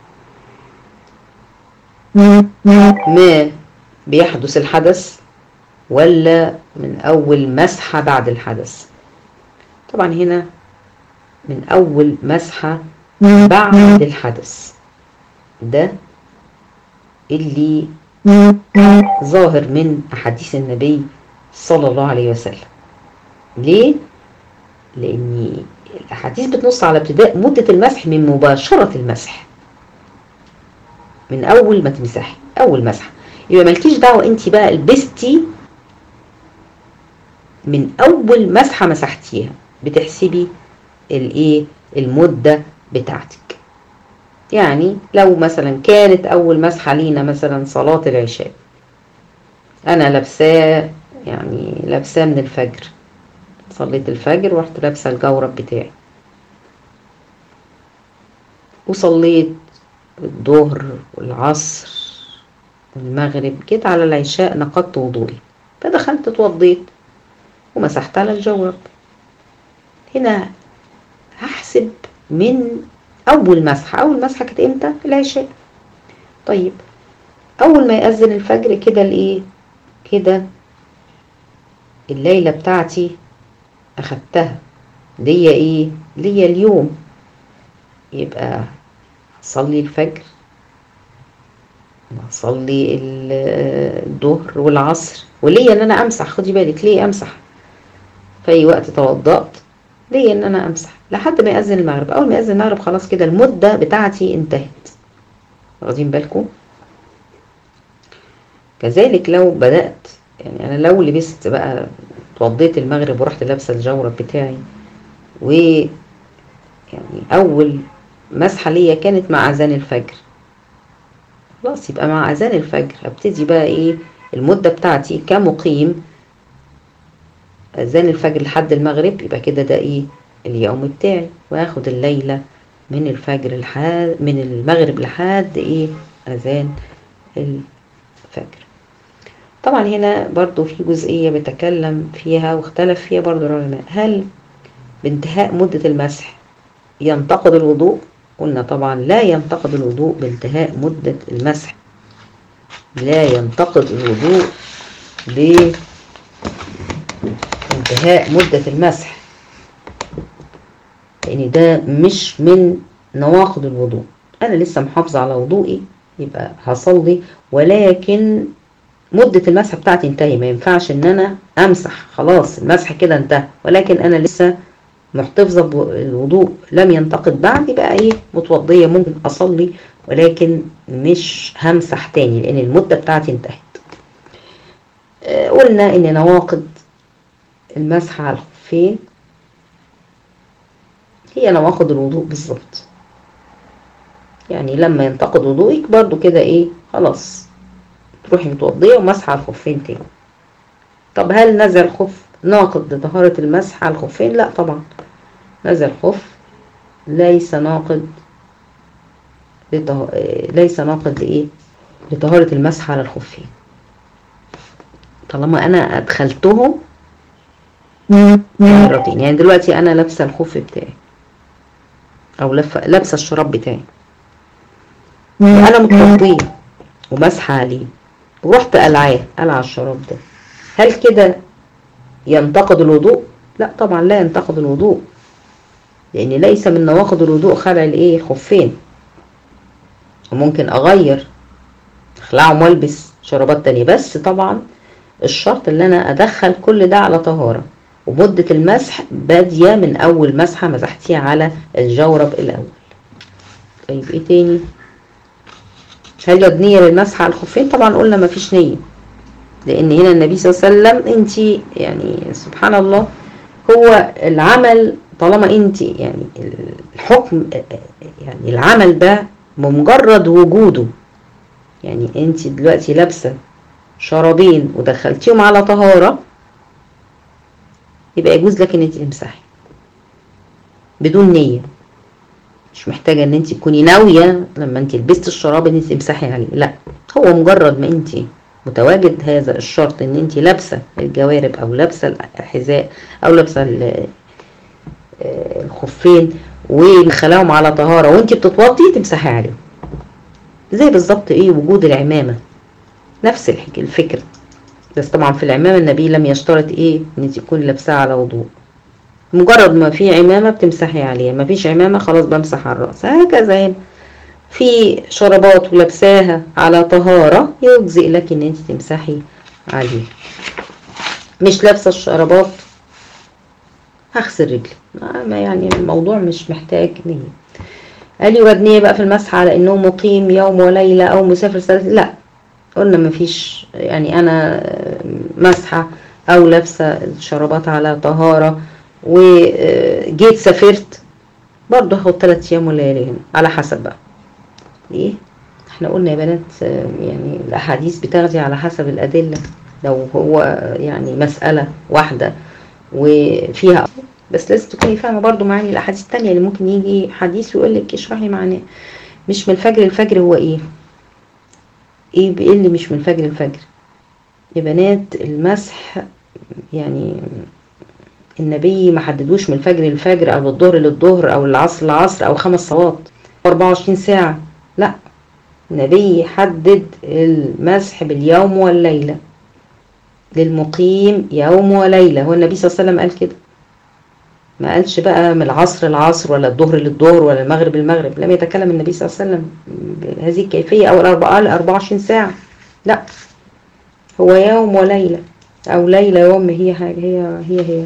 ما بيحدث الحدث ولا من أول مسحة بعد الحدث طبعا هنا من أول مسحة بعد الحدث ده اللي ظاهر من أحاديث النبي صلى الله عليه وسلم ليه؟ لأن الأحاديث بتنص على ابتداء مدة المسح من مباشرة المسح من أول ما تمسحي أول مسحة يبقى مالكيش دعوة أنت بقى لبستي من أول مسحة مسحتيها بتحسبي الإيه المدة بتاعتك يعني لو مثلا كانت أول مسحة لينا مثلا صلاة العشاء أنا لابساه يعني لابساه من الفجر صليت الفجر ورحت لابسه الجورب بتاعي وصليت الظهر والعصر والمغرب جيت على العشاء نقضت وضوئي فدخلت اتوضيت ومسحت على الجورب هنا هحسب من اول مسحه اول مسحه كانت امتى العشاء طيب اول ما يأذن الفجر كده الايه كده الليله بتاعتي اخدتها ليا ايه ليا اليوم يبقى صلي الفجر واصلي الظهر والعصر وليا ان انا امسح خدي بالك ليه امسح في اي وقت توضأت ليا ان انا امسح لحد ما يأذن المغرب اول ما يأذن المغرب خلاص كده المدة بتاعتي انتهت واخدين بالكم كذلك لو بدأت يعني انا لو لبست بقى اتوضيت المغرب ورحت لابسه الجورب بتاعي و يعني اول مسحه ليا كانت مع اذان الفجر خلاص يبقى مع اذان الفجر ابتدي بقى ايه المده بتاعتي كمقيم اذان الفجر لحد المغرب يبقى كده ده ايه اليوم بتاعي واخد الليله من الفجر لحد من المغرب لحد ايه اذان الفجر طبعا هنا برضو في جزئية بتكلم فيها واختلف فيها برضو العلماء هل بانتهاء مدة المسح ينتقد الوضوء قلنا طبعا لا ينتقد الوضوء بانتهاء مدة المسح لا ينتقد الوضوء بانتهاء مدة المسح لأن ده مش من نواقض الوضوء أنا لسه محافظة على وضوئي يبقى هصلي ولكن مدة المسح بتاعتي انتهي ما ينفعش ان انا امسح خلاص المسح كده انتهى ولكن انا لسه محتفظة بالوضوء لم ينتقد بعد يبقى ايه متوضية ممكن اصلي ولكن مش همسح تاني لان المدة بتاعتي انتهت آه قلنا ان نواقض المسح على الخفين هي نواقض الوضوء بالظبط يعني لما ينتقد وضوئك برضو كده ايه خلاص تروحي متوضية ومسح على الخفين تاني طب هل نزل الخف ناقض لطهارة المسح على الخفين لا طبعا نزل الخف ليس ناقض لطه... ليس ناقض لإيه لطهارة المسح على الخفين طالما انا ادخلتهم مرتين يعني دلوقتي انا لابسه الخف بتاعي او لابسه الشراب بتاعي وانا متغطيه ومسحه عليه ورحت قلعاه قلع الشراب ده هل كده ينتقد الوضوء لا طبعا لا ينتقد الوضوء لان ليس من نواقض الوضوء خلع الايه الخفين وممكن اغير اخلعهم والبس شرابات تانية بس طبعا الشرط اللي انا ادخل كل ده على طهارة ومدة المسح بادية من اول مسحة مسحتيها على الجورب الاول طيب ايه تاني هل يد نية للمسح على الخفين طبعا قلنا ما فيش نية لان هنا النبي صلى الله عليه وسلم انت يعني سبحان الله هو العمل طالما انت يعني الحكم يعني العمل ده بمجرد وجوده يعني انت دلوقتي لابسه شرابين ودخلتيهم على طهارة يبقى يجوز لك ان انت تمسحي بدون نية مش محتاجة ان انت تكوني ناوية لما انت لبست الشراب ان انت تمسحي عليه لا هو مجرد ما انت متواجد هذا الشرط ان انت لابسة الجوارب او لابسة الحذاء او لابسة الخفين وخلاهم على طهارة وانت بتتوضي تمسحي عليهم زي بالظبط ايه وجود العمامة نفس الفكرة بس طبعا في العمامة النبي لم يشترط ايه ان انت تكوني لابساها على وضوء مجرد ما في عمامة بتمسحي عليها ما فيش عمامة خلاص بمسح على الرأس هكذا هنا في شربات ولابساها على طهارة يجزئ لك ان انت تمسحي عليها مش لابسة الشربات هغسل رجلي ما يعني الموضوع مش محتاج نية قال يراد نية بقى في المسح على انه مقيم يوم وليلة او مسافر ثلاثة لا قلنا مفيش يعني انا مسحة او لابسة الشرابات على طهارة وجيت سافرت برضه هاخد ثلاث ايام وليالي هنا على حسب بقى ليه احنا قلنا يا بنات يعني الاحاديث بتاخدي على حسب الادلة لو هو يعني مسألة واحدة وفيها بس لازم تكوني فاهمة برضو معاني الاحاديث التانية اللي ممكن يجي حديث ويقول لك اشرحي معناه مش من الفجر الفجر هو ايه ايه ايه اللي مش من الفجر الفجر يا بنات المسح يعني النبي ما حددوش من الفجر للفجر او الظهر للظهر او العصر للعصر او خمس صلوات 24 ساعة لا النبي حدد المسح باليوم والليلة للمقيم يوم وليلة هو النبي صلى الله عليه وسلم قال كده ما قالش بقى من العصر للعصر ولا الظهر للظهر ولا المغرب للمغرب لم يتكلم النبي صلى الله عليه وسلم بهذه الكيفية أو الأربعة ل 24 ساعة لا هو يوم وليلة أو ليلة يوم هي حاجة هي هي هي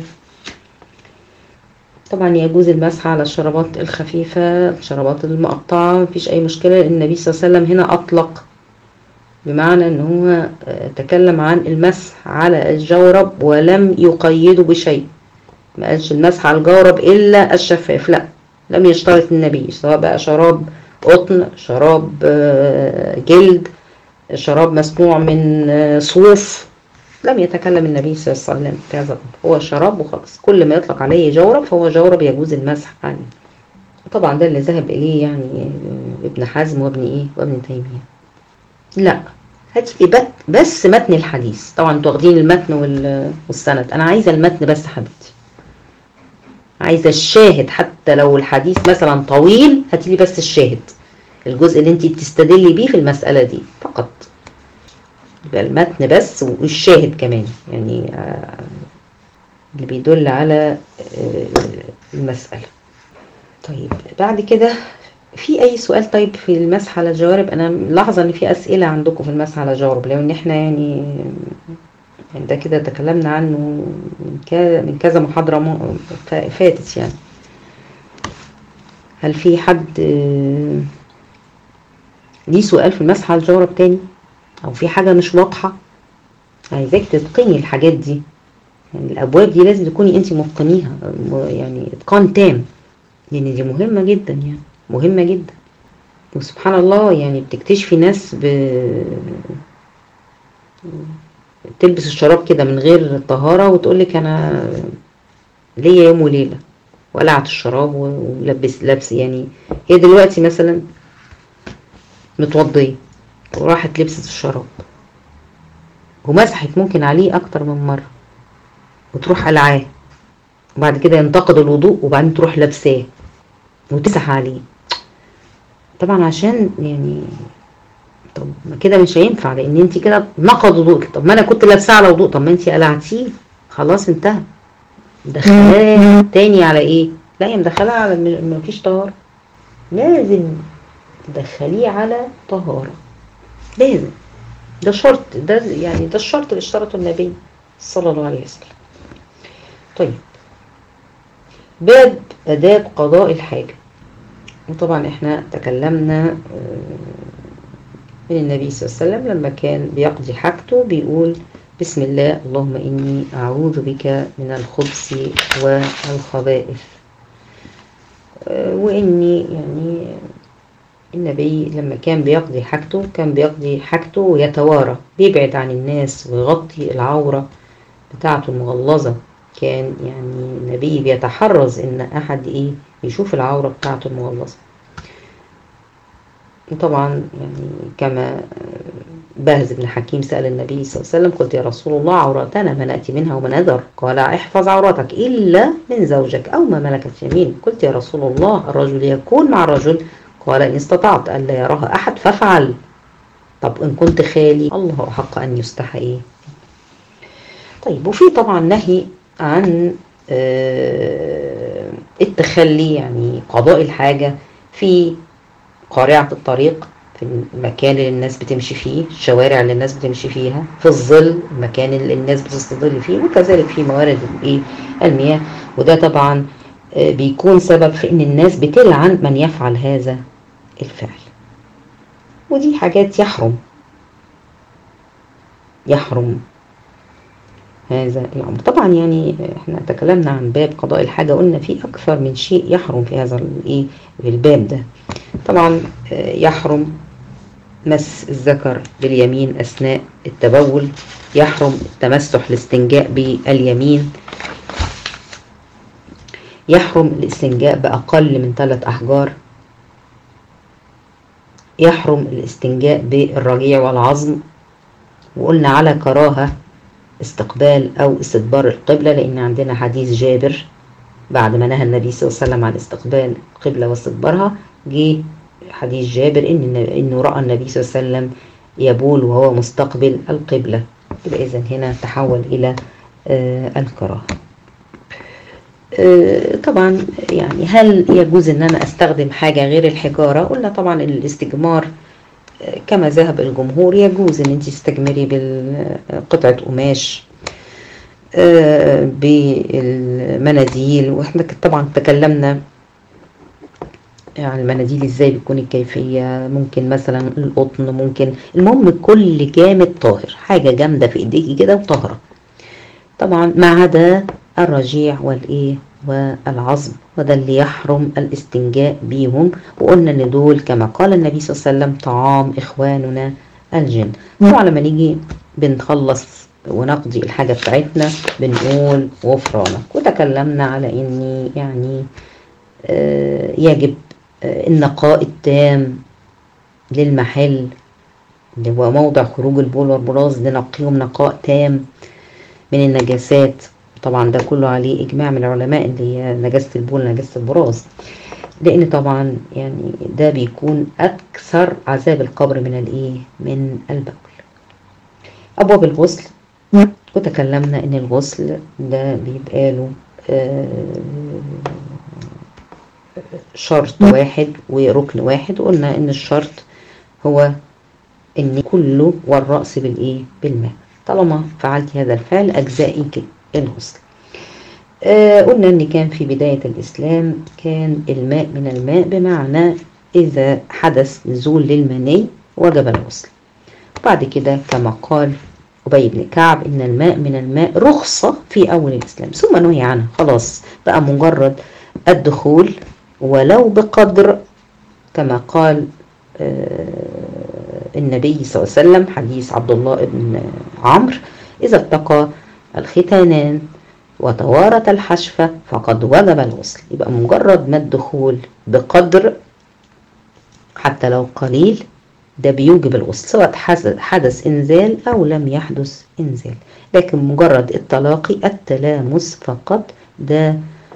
طبعا يجوز المسح على الشرابات الخفيفة الشرابات المقطعة مفيش أي مشكلة لأن النبي صلى الله عليه وسلم هنا أطلق بمعنى أن هو تكلم عن المسح على الجورب ولم يقيده بشيء ما قالش المسح على الجورب إلا الشفاف لا لم يشترط النبي سواء بقى شراب قطن شراب جلد شراب مصنوع من صوف لم يتكلم النبي صلى الله عليه وسلم في هذا هو شراب وخلاص كل ما يطلق عليه جورب فهو جورب يجوز المسح عليه طبعا ده اللي ذهب إليه يعني ابن حزم وابن إيه وابن تيمية لا هاتي بس متن الحديث طبعا انتوا واخدين المتن والسند انا عايزه المتن بس حبيبتي عايزه الشاهد حتى لو الحديث مثلا طويل هاتي لي بس الشاهد الجزء اللي انت بتستدلي بيه في المساله دي فقط يبقى المتن بس والشاهد كمان يعني اللي بيدل على المساله طيب بعد كده في اي سؤال طيب في المسح على الجوارب انا ملاحظه ان في اسئله عندكم في المسح على الجوارب لان احنا يعني يعني ده كده تكلمنا عنه من كذا من كذا محاضره فاتت يعني هل في حد ليه سؤال في المسح على الجوارب تاني او في حاجه مش واضحه عايزاك تتقني الحاجات دي يعني الابواب دي لازم تكوني انت متقنيها يعني اتقان تام لان دي مهمه جدا يعني مهمة جدا وسبحان الله يعني بتكتشفي ناس ب... تلبس الشراب كده من غير طهارة وتقولك أنا ليا يوم وليلة وقلعت الشراب ولبس لبس يعني هي دلوقتي مثلا متوضية وراحت لبست الشراب ومسحت ممكن عليه اكتر من مرة وتروح قلعاه وبعد كده ينتقد الوضوء وبعدين تروح لابساه وتسح عليه طبعا عشان يعني طب ما كده مش هينفع لان انت كده نقض وضوءك طب ما انا كنت لابساه على وضوء طب ما انت قلعتيه خلاص انتهى دخلاه تاني على ايه لا هي مدخلها على ما فيش طهارة لازم تدخليه على طهارة لازم ده شرط ده يعني ده الشرط اللي اشترطه النبي صلى الله عليه وسلم طيب باب أداب قضاء الحاجة وطبعا احنا تكلمنا من النبي صلى الله عليه وسلم لما كان بيقضي حاجته بيقول بسم الله اللهم إني أعوذ بك من الخبث والخبائث وإني يعني النبي لما كان بيقضي حاجته كان بيقضي حاجته ويتوارى بيبعد عن الناس ويغطي العورة بتاعته المغلظة كان يعني النبي بيتحرز ان احد ايه يشوف العورة بتاعته المغلظة وطبعا يعني كما بهز بن حكيم سأل النبي صلى الله عليه وسلم قلت يا رسول الله عوراتنا ما نأتي منها وما نذر قال احفظ عورتك إلا من زوجك أو ما ملكت يمينك قلت يا رسول الله الرجل يكون مع الرجل قال إن استطعت ألا يراها أحد فافعل طب إن كنت خالي الله أحق أن يستحى إيه طيب وفي طبعا نهي عن التخلي يعني قضاء الحاجة في قارعة الطريق في المكان اللي الناس بتمشي فيه الشوارع اللي الناس بتمشي فيها في الظل المكان اللي الناس بتستظل فيه وكذلك في موارد الايه المياه وده طبعا بيكون سبب في ان الناس بتلعن من يفعل هذا الفعل ودي حاجات يحرم يحرم هذا الأمر طبعا يعني احنا تكلمنا عن باب قضاء الحاجة قلنا في أكثر من شيء يحرم في هذا الايه في الباب ده طبعا يحرم مس الذكر باليمين أثناء التبول يحرم التمسح الاستنجاء باليمين يحرم الاستنجاء بأقل من ثلاث أحجار يحرم الاستنجاء بالرجيع والعظم وقلنا على كراهة استقبال أو استدبار القبلة لأن عندنا حديث جابر بعد ما نهى النبي صلى الله عليه وسلم عن استقبال القبلة واستدبارها جه حديث جابر إن إنه رأى النبي صلى الله عليه وسلم يبول وهو مستقبل القبلة يبقى إذا هنا تحول إلى آه الكراهة آه طبعا يعني هل يجوز ان انا استخدم حاجة غير الحجارة قلنا طبعا الاستجمار كما ذهب الجمهور يجوز ان انت تستجمري بقطعة قماش بالمناديل واحنا طبعا تكلمنا يعني المناديل ازاي بتكون الكيفية ممكن مثلا القطن ممكن المهم كل جامد طاهر حاجة جامدة في ايديكي كده وطاهرة طبعا ما عدا الرجيع والايه والعظم وده اللي يحرم الاستنجاء بيهم وقلنا ان دول كما قال النبي صلى الله عليه وسلم طعام اخواننا الجن طبعا لما نيجي بنخلص ونقضي الحاجة بتاعتنا بنقول غفرانك وتكلمنا على ان يعني آه يجب آه النقاء التام للمحل اللي هو موضع خروج البول والبراز ننقيهم نقاء تام من النجاسات طبعا ده كله عليه اجماع من العلماء اللي هي نجاسه البول نجاسه البراز لان طبعا يعني ده بيكون اكثر عذاب القبر من الايه من البول ابواب الغسل وتكلمنا ان الغسل ده بيبقى له شرط واحد وركن واحد وقلنا ان الشرط هو ان كله والرأس بالايه بالماء طالما فعلت هذا الفعل اجزائك الغسل آه قلنا ان كان في بداية الاسلام كان الماء من الماء بمعنى اذا حدث نزول للمني وجب الغسل بعد كده كما قال أبي بن كعب إن الماء من الماء رخصة في أول الإسلام ثم نهي عنها خلاص بقى مجرد الدخول ولو بقدر كما قال آه النبي صلى الله عليه وسلم حديث عبد الله بن عمرو إذا التقى الختانان وتوارت الحشفة فقد وجب الغسل يبقى مجرد ما الدخول بقدر حتى لو قليل ده بيوجب الغسل سواء حدث إنزال أو لم يحدث إنزال لكن مجرد التلاقي التلامس فقط ده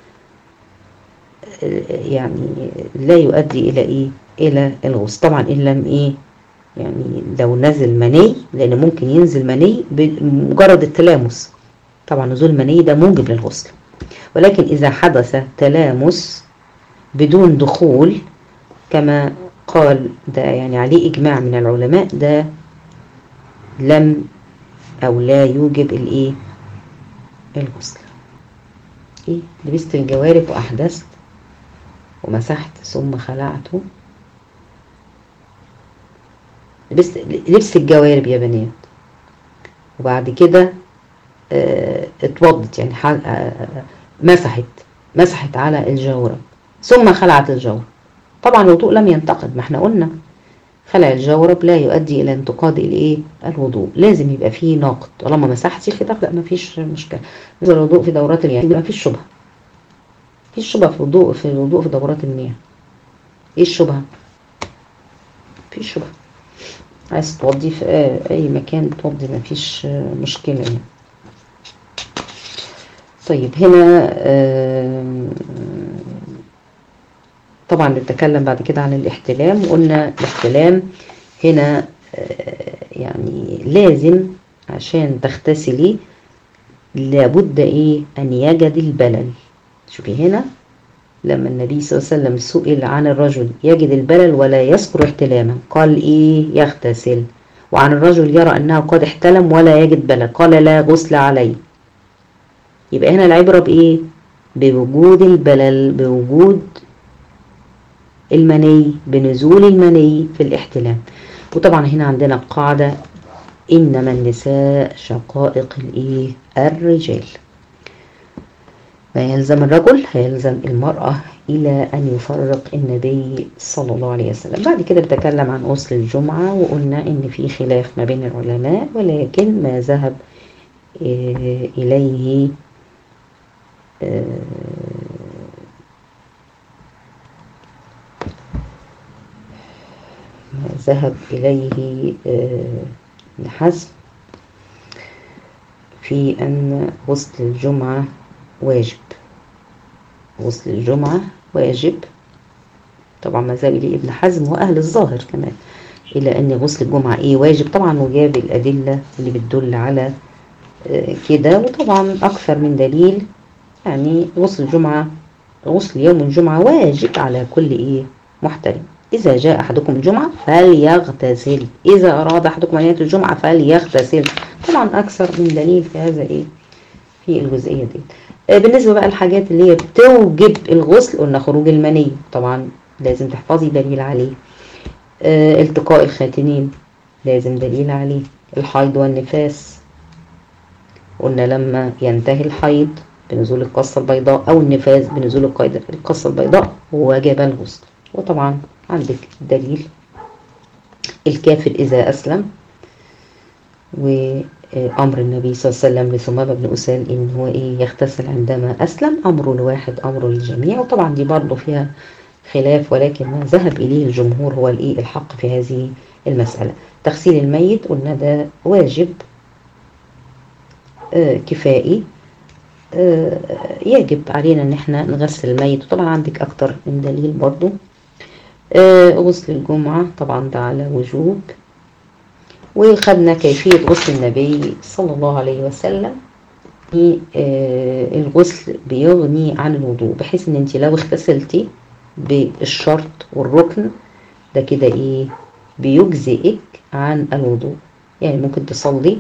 يعني لا يؤدي إلى إيه إلى الغسل طبعا إن لم إيه يعني لو نزل مني لأن ممكن ينزل مني بمجرد التلامس طبعا نزول المني ده موجب للغسل ولكن إذا حدث تلامس بدون دخول كما قال ده يعني عليه إجماع من العلماء ده لم أو لا يوجب الإيه الغسل إيه لبست الجوارب وأحدثت ومسحت ثم خلعته لبست لبس الجوارب يا بنات وبعد كده اه اتوضت يعني اه مسحت مسحت على الجورب ثم خلعت الجورب طبعا الوضوء لم ينتقد ما احنا قلنا خلع الجورب لا يؤدي الى انتقاد الايه الوضوء لازم يبقى فيه ناقد طالما مسحتي كده لا ما فيش مشكله مثل الوضوء في دورات المياه ما فيش شبهه فيش شبهه في الوضوء في الوضوء في دورات المياه ايه الشبهه فيش شبهه عايز توضي في اي مكان توضي ما فيش مشكله يعني طيب هنا طبعا نتكلم بعد كده عن الاحتلام وقلنا الاحتلام هنا يعني لازم عشان تغتسلي لابد ايه ان يجد البلل شوفي هنا لما النبي صلى الله عليه وسلم سئل عن الرجل يجد البلل ولا يذكر احتلاما قال ايه يغتسل وعن الرجل يرى انه قد احتلم ولا يجد بلل قال لا غسل عليه يبقى هنا العبرة بايه بوجود البلل بوجود المني بنزول المني في الاحتلام وطبعا هنا عندنا قاعدة إنما النساء شقائق الإيه الرجال ما يلزم الرجل هيلزم المرأة إلى أن يفرق النبي صلى الله عليه وسلم بعد كده بتكلم عن غسل الجمعة وقلنا إن في خلاف ما بين العلماء ولكن ما ذهب إليه ما ذهب إليه ابن حزم في أن غسل الجمعة واجب غسل الجمعة واجب طبعا ما ذهب إليه ابن حزم وأهل الظاهر كمان إلى أن غسل الجمعة إيه واجب طبعا وجاب الأدلة اللي بتدل على كده وطبعا أكثر من دليل يعني غسل الجمعة غسل يوم الجمعة واجب على كل إيه محترم إذا جاء أحدكم الجمعة فليغتسل إذا أراد أحدكم أن يأتي الجمعة فليغتسل طبعا أكثر من دليل في هذا إيه في الجزئية دي بالنسبة بقى الحاجات اللي هي بتوجب الغسل قلنا خروج المني طبعا لازم تحفظي دليل عليه اه التقاء الخاتنين لازم دليل عليه الحيض والنفاس قلنا لما ينتهي الحيض بنزول القصة البيضاء أو النفاس بنزول القصة البيضاء وجب الغسل وطبعا عندك دليل الكافر إذا أسلم وأمر النبي صلى الله عليه وسلم لثمامة بن أسال إن هو إيه يغتسل عندما أسلم أمر لواحد أمر للجميع وطبعا دي برضه فيها خلاف ولكن ما ذهب إليه الجمهور هو الإيه الحق في هذه المسألة تغسيل الميت قلنا ده واجب آه كفائي آه يجب علينا ان احنا نغسل الميت وطبعا عندك اكتر من دليل برضو آه غسل الجمعة طبعا ده على وجوب وخدنا كيفية غسل النبي صلى الله عليه وسلم الغسل بيغني عن الوضوء بحيث ان انت لو اغتسلتي بالشرط والركن ده كده ايه بيجزئك عن الوضوء يعني ممكن تصلي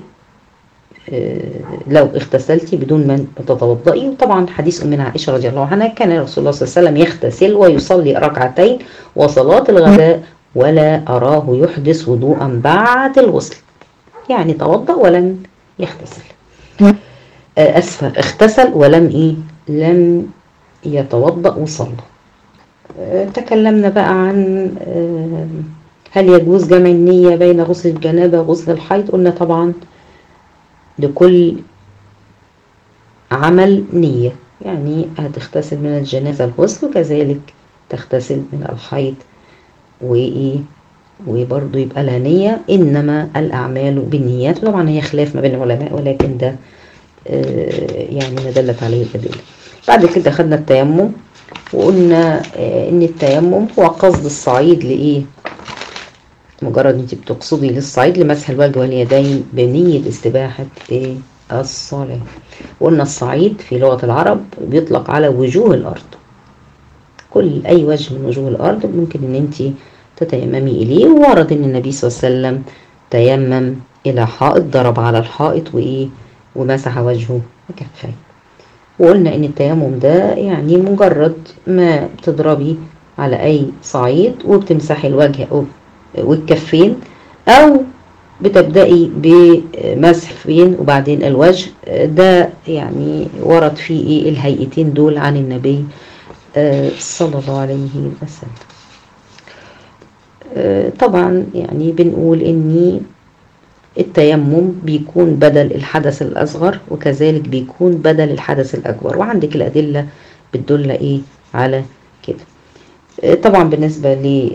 لو اغتسلتي بدون ما تتوضئي وطبعا حديث أمنا عائشة رضي الله عنها كان رسول الله صلى الله عليه وسلم يغتسل ويصلي ركعتين وصلاة الغداء ولا أراه يحدث وضوءا بعد الغسل يعني توضأ ولم يغتسل أسفة اغتسل ولم إيه لم يتوضأ وصلى تكلمنا بقى عن هل يجوز جمع النية بين غسل الجنابة وغسل الحيض قلنا طبعا لكل عمل نية يعني هتغتسل من الجنازة الغسل وكذلك تغتسل من الحيض وإيه وبرضه يبقى لها نية إنما الأعمال بالنيات طبعا هي خلاف ما بين العلماء ولكن ده يعني ما دلت عليه الأدلة بعد كده خدنا التيمم وقلنا إن التيمم هو قصد الصعيد لإيه مجرد انت بتقصدي للصعيد لمسح الوجه واليدين بنية استباحة ايه الصلاة وقلنا الصعيد في لغة العرب بيطلق على وجوه الأرض كل أي وجه من وجوه الأرض ممكن ان انت تتيممي إليه وورد ان النبي صلى الله عليه وسلم تيمم إلى حائط ضرب على الحائط وإيه ومسح وجهه وكفيه وقلنا ان التيمم ده يعني مجرد ما بتضربي على أي صعيد وبتمسحي الوجه أو والكفين او بتبدأي بمسح فين وبعدين الوجه ده يعني ورد فيه ايه الهيئتين دول عن النبي صلى الله عليه وسلم طبعا يعني بنقول ان التيمم بيكون بدل الحدث الأصغر وكذلك بيكون بدل الحدث الأكبر وعندك الأدلة بتدل ايه على كده طبعا بالنسبة ل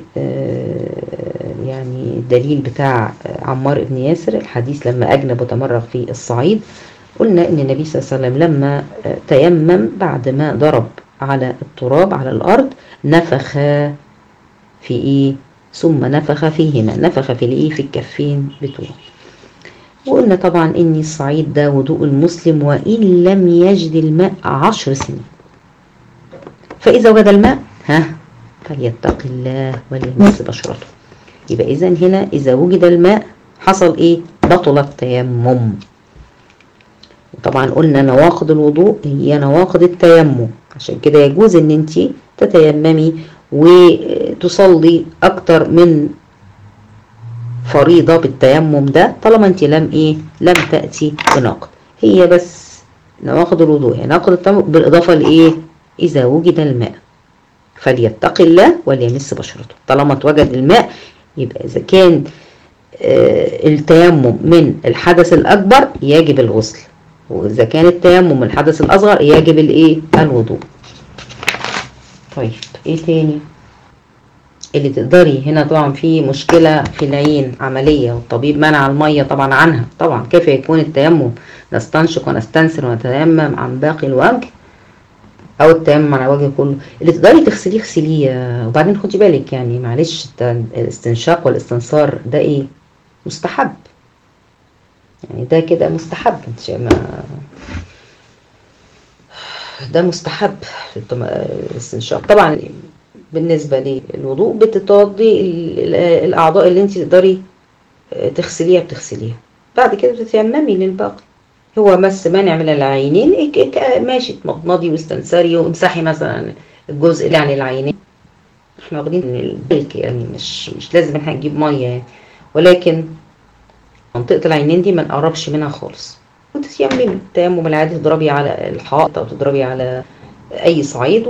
يعني الدليل بتاع عمار بن ياسر الحديث لما أجنب وتمرغ في الصعيد قلنا ان النبي صلى الله عليه وسلم لما تيمم بعد ما ضرب على التراب على الأرض نفخ في إيه ثم نفخ فيهما نفخ في الإيه في الكفين بتوعه وقلنا طبعا ان الصعيد ده وضوء المسلم وإن لم يجد الماء عشر سنين فإذا وجد الماء ها فليتق الله وليمس بشرته يبقى إذا هنا إذا وجد الماء حصل إيه بطل التيمم طبعا قلنا نواقض الوضوء هي نواقض التيمم عشان كده يجوز ان انت تتيممي وتصلي اكتر من فريضة بالتيمم ده طالما انت لم ايه لم تأتي بناقض هي بس نواقض الوضوء هي ناقض التيمم بالاضافة لايه اذا وجد الماء فليتق الله وليمس بشرته طالما اتوجد الماء يبقى اذا كان آه التيمم من الحدث الاكبر يجب الغسل واذا كان التيمم من الحدث الاصغر يجب الايه الوضوء طيب ايه تاني اللي تقدري هنا طبعا في مشكلة في العين عملية والطبيب منع المية طبعا عنها طبعا كيف يكون التيمم نستنشق ونستنسر ونتيمم عن باقي الوجه او التيمم على الوجه كله اللي تقدري تغسليه اغسليه وبعدين خدي بالك يعني معلش الاستنشاق والاستنصار ده ايه مستحب يعني ده كده مستحب انت ما ده مستحب الاستنشاق طبعا بالنسبة للوضوء بتتوضي الأعضاء اللي انت تقدري تغسليها بتغسليها بعد كده بتتيممي للباقي هو بس مانع من العينين ماشي تمضمضي واستنسري وامسحي مثلا الجزء اللي عن العينين احنا واخدين البلك يعني مش مش لازم احنا نجيب ميه يعني ولكن منطقة العينين دي ما نقربش منها خالص وتتيممي التيمم العادي تضربي على الحائط او تضربي على اي صعيد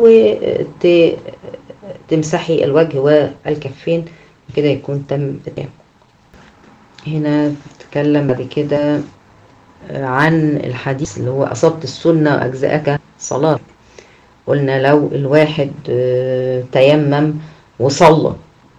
وتمسحي الوجه والكفين كده يكون تم التيمم هنا بتتكلم بعد كده عن الحديث اللي هو أصبت السنة وأجزاءك صلاة قلنا لو الواحد تيمم وصلى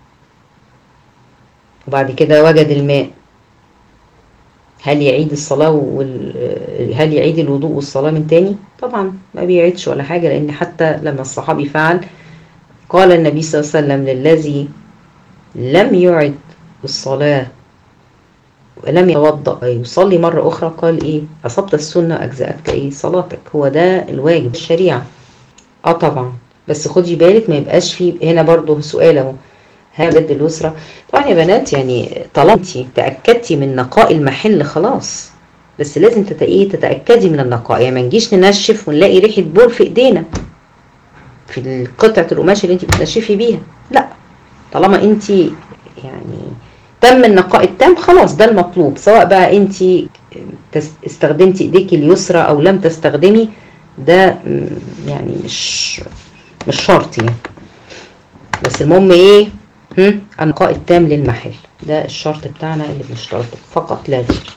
وبعد كده وجد الماء هل يعيد الصلاة وال... هل يعيد الوضوء والصلاة من تاني؟ طبعا ما بيعيدش ولا حاجة لأن حتى لما الصحابي فعل قال النبي صلى الله عليه وسلم للذي لم يعد الصلاة ولم يتوضأ يصلي مرة أخرى قال إيه أصبت السنة أجزأتك إيه صلاتك هو ده الواجب الشريعة آه طبعا بس خدي بالك ما يبقاش فيه هنا برضو سؤال اهو هل بد اليسرى طبعا يا بنات يعني طالما تأكدتي من نقاء المحل خلاص بس لازم ايه تتأكدي من النقاء يعني ما نجيش ننشف ونلاقي ريحة بول في ايدينا في قطعة القماش اللي انت بتنشفي بيها لا طالما انت يعني تم النقاء التام خلاص ده المطلوب سواء بقى انت استخدمتي ايديك اليسرى او لم تستخدمي ده يعني مش مش شرط يعني بس المهم ايه هم؟ النقاء التام للمحل ده الشرط بتاعنا اللي بنشترطه فقط لا غير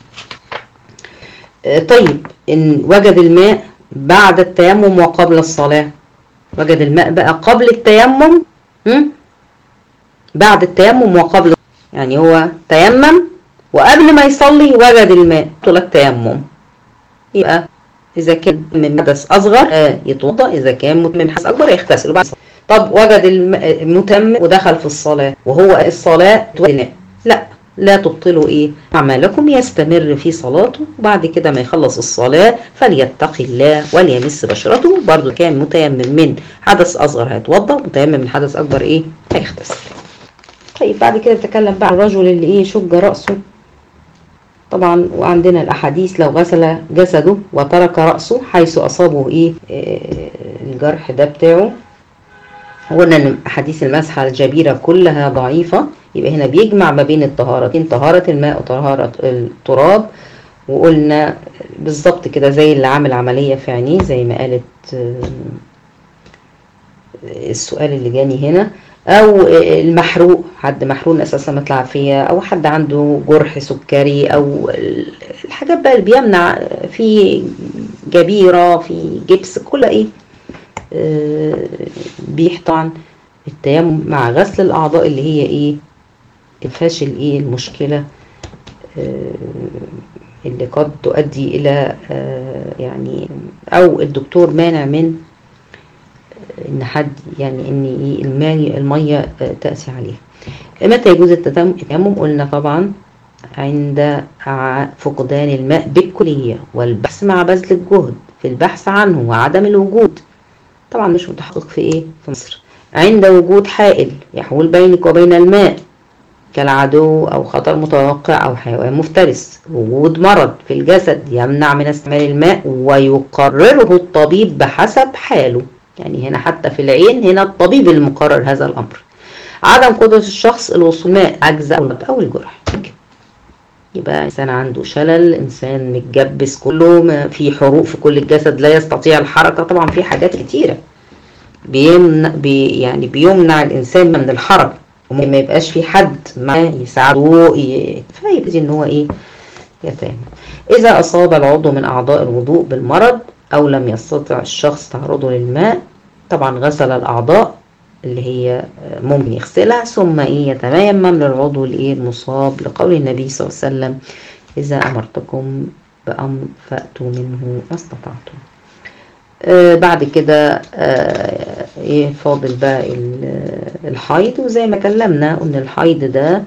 طيب ان وجد الماء بعد التيمم وقبل الصلاة وجد الماء بقى قبل التيمم هم؟ بعد التيمم وقبل يعني هو تيمم وقبل ما يصلي وجد الماء طول التيمم يبقى إذا كان من حدث أصغر يتوضأ إذا كان من حدث أكبر يغتسل وبعد طب وجد المتم ودخل في الصلاة وهو الصلاة لا لا تبطلوا ايه اعمالكم يستمر في صلاته وبعد كده ما يخلص الصلاة فليتق الله وليمس بشرته برضو كان متيمم من حدث اصغر هيتوضا متيمم من حدث اكبر ايه هيغتسل طيب بعد كده نتكلم بقى عن الرجل اللي ايه شج رأسه طبعا وعندنا الاحاديث لو غسل جسده وترك رأسه حيث اصابه ايه, إيه الجرح ده بتاعه قلنا ان احاديث المسحه الجبيره كلها ضعيفه يبقى هنا بيجمع ما بين الطهارتين طهاره الماء وطهاره التراب وقلنا بالظبط كده زي اللي عامل عمليه في عينيه زي ما قالت السؤال اللي جاني هنا او المحروق حد محروق اساسا مطلع فيها او حد عنده جرح سكري او الحاجات بقى اللي بيمنع في جبيره في جبس كل ايه بيحطن التيمم مع غسل الاعضاء اللي هي ايه الفاشل ايه المشكله اللي قد تؤدي الى يعني او الدكتور مانع من ان حد يعني ان ايه الماء الميه تأسي عليها متى يجوز التيمم قلنا طبعا عند فقدان الماء بالكلية والبحث مع بذل الجهد في البحث عنه وعدم الوجود طبعا مش متحقق في ايه في مصر عند وجود حائل يحول بينك وبين الماء كالعدو او خطر متوقع او حيوان مفترس وجود مرض في الجسد يمنع من استعمال الماء ويقرره الطبيب بحسب حاله يعني هنا حتى في العين هنا الطبيب المقرر هذا الامر عدم قدرة الشخص الوصول ماء عجز او او الجرح يبقى انسان عنده شلل انسان متجبس كله في حروق في كل الجسد لا يستطيع الحركه طبعا في حاجات كتيره بيمنع بي يعني بيمنع الانسان من الحركه وممكن ما يبقاش في حد معاه يساعده ي... فيبتدي ان هو ايه يتيمم اذا اصاب العضو من اعضاء الوضوء بالمرض او لم يستطع الشخص تعرضه للماء طبعا غسل الاعضاء اللي هي ممكن يغسلها ثم ايه يتيمم للعضو الايه المصاب لقول النبي صلى الله عليه وسلم اذا امرتكم بامر فاتوا منه ما استطعتم آه بعد كده آه ايه فاضل بقى الحيض وزي ما كلمنا ان الحيض ده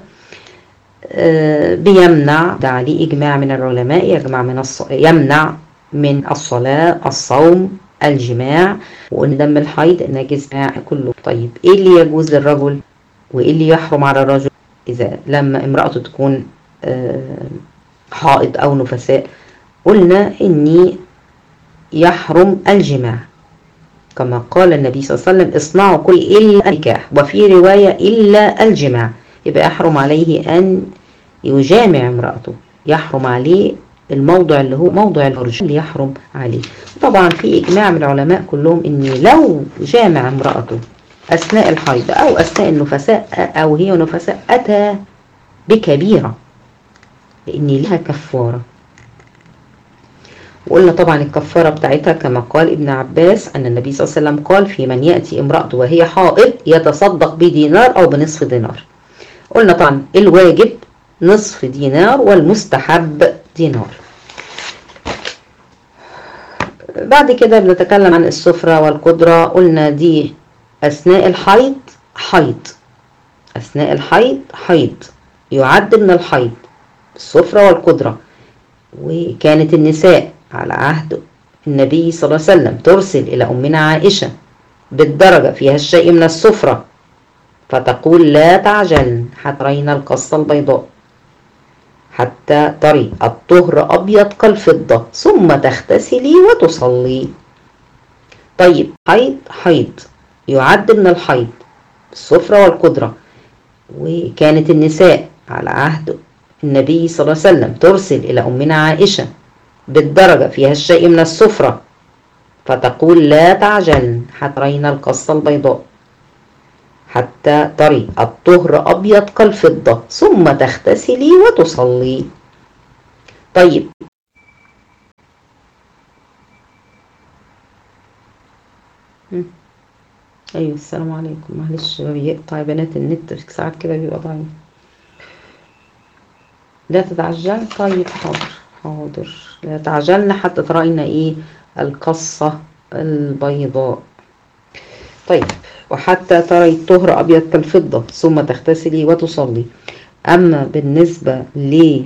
آه بيمنع ده عليه اجماع من العلماء يجمع من الص... يمنع من الصلاه الصوم الجماع وان دم الحيض نجس كله طيب ايه اللي يجوز للرجل وايه اللي يحرم على الرجل اذا لما امرأته تكون حائض او نفساء قلنا اني يحرم الجماع كما قال النبي صلى الله عليه وسلم اصنعوا كل الا النكاح وفي رواية الا الجماع يبقى يحرم عليه ان يجامع امرأته يحرم عليه الموضع اللي هو موضع الفرج اللي يحرم عليه طبعا في اجماع من العلماء كلهم ان لو جامع امرأته اثناء الحيض او اثناء النفساء او هي نفساء اتى بكبيرة لان لها كفارة وقلنا طبعا الكفارة بتاعتها كما قال ابن عباس ان النبي صلى الله عليه وسلم قال في من يأتي امرأته وهي حائض يتصدق بدينار او بنصف دينار قلنا طبعا الواجب نصف دينار والمستحب دينار بعد كده بنتكلم عن السفرة والقدرة قلنا دي أثناء الحيض حيض أثناء الحيض حيض يعد من الحيض السفرة والقدرة وكانت النساء على عهد النبي صلى الله عليه وسلم ترسل إلى أمنا عائشة بالدرجة فيها الشيء من السفرة فتقول لا تعجلن حتى رين القصة البيضاء حتى تري الطهر أبيض كالفضة ثم تغتسلي وتصلي طيب حيض حيض يعد من الحيض السفرة والقدرة وكانت النساء على عهد النبي صلى الله عليه وسلم ترسل إلى أمنا عائشة بالدرجة فيها الشيء من السفرة فتقول لا تعجلن حتى رين القصة البيضاء حتى تري الطهر أبيض كالفضة ثم تغتسلي وتصلي طيب أيوة السلام عليكم معلش بيقطع بنات النت ساعات كده بيبقى ضعيف لا تتعجل طيب حاضر حاضر لا تعجلن حتى ترين ايه القصة البيضاء طيب وحتى تري الطهر أبيض كالفضة ثم تغتسلي وتصلي أما بالنسبة ل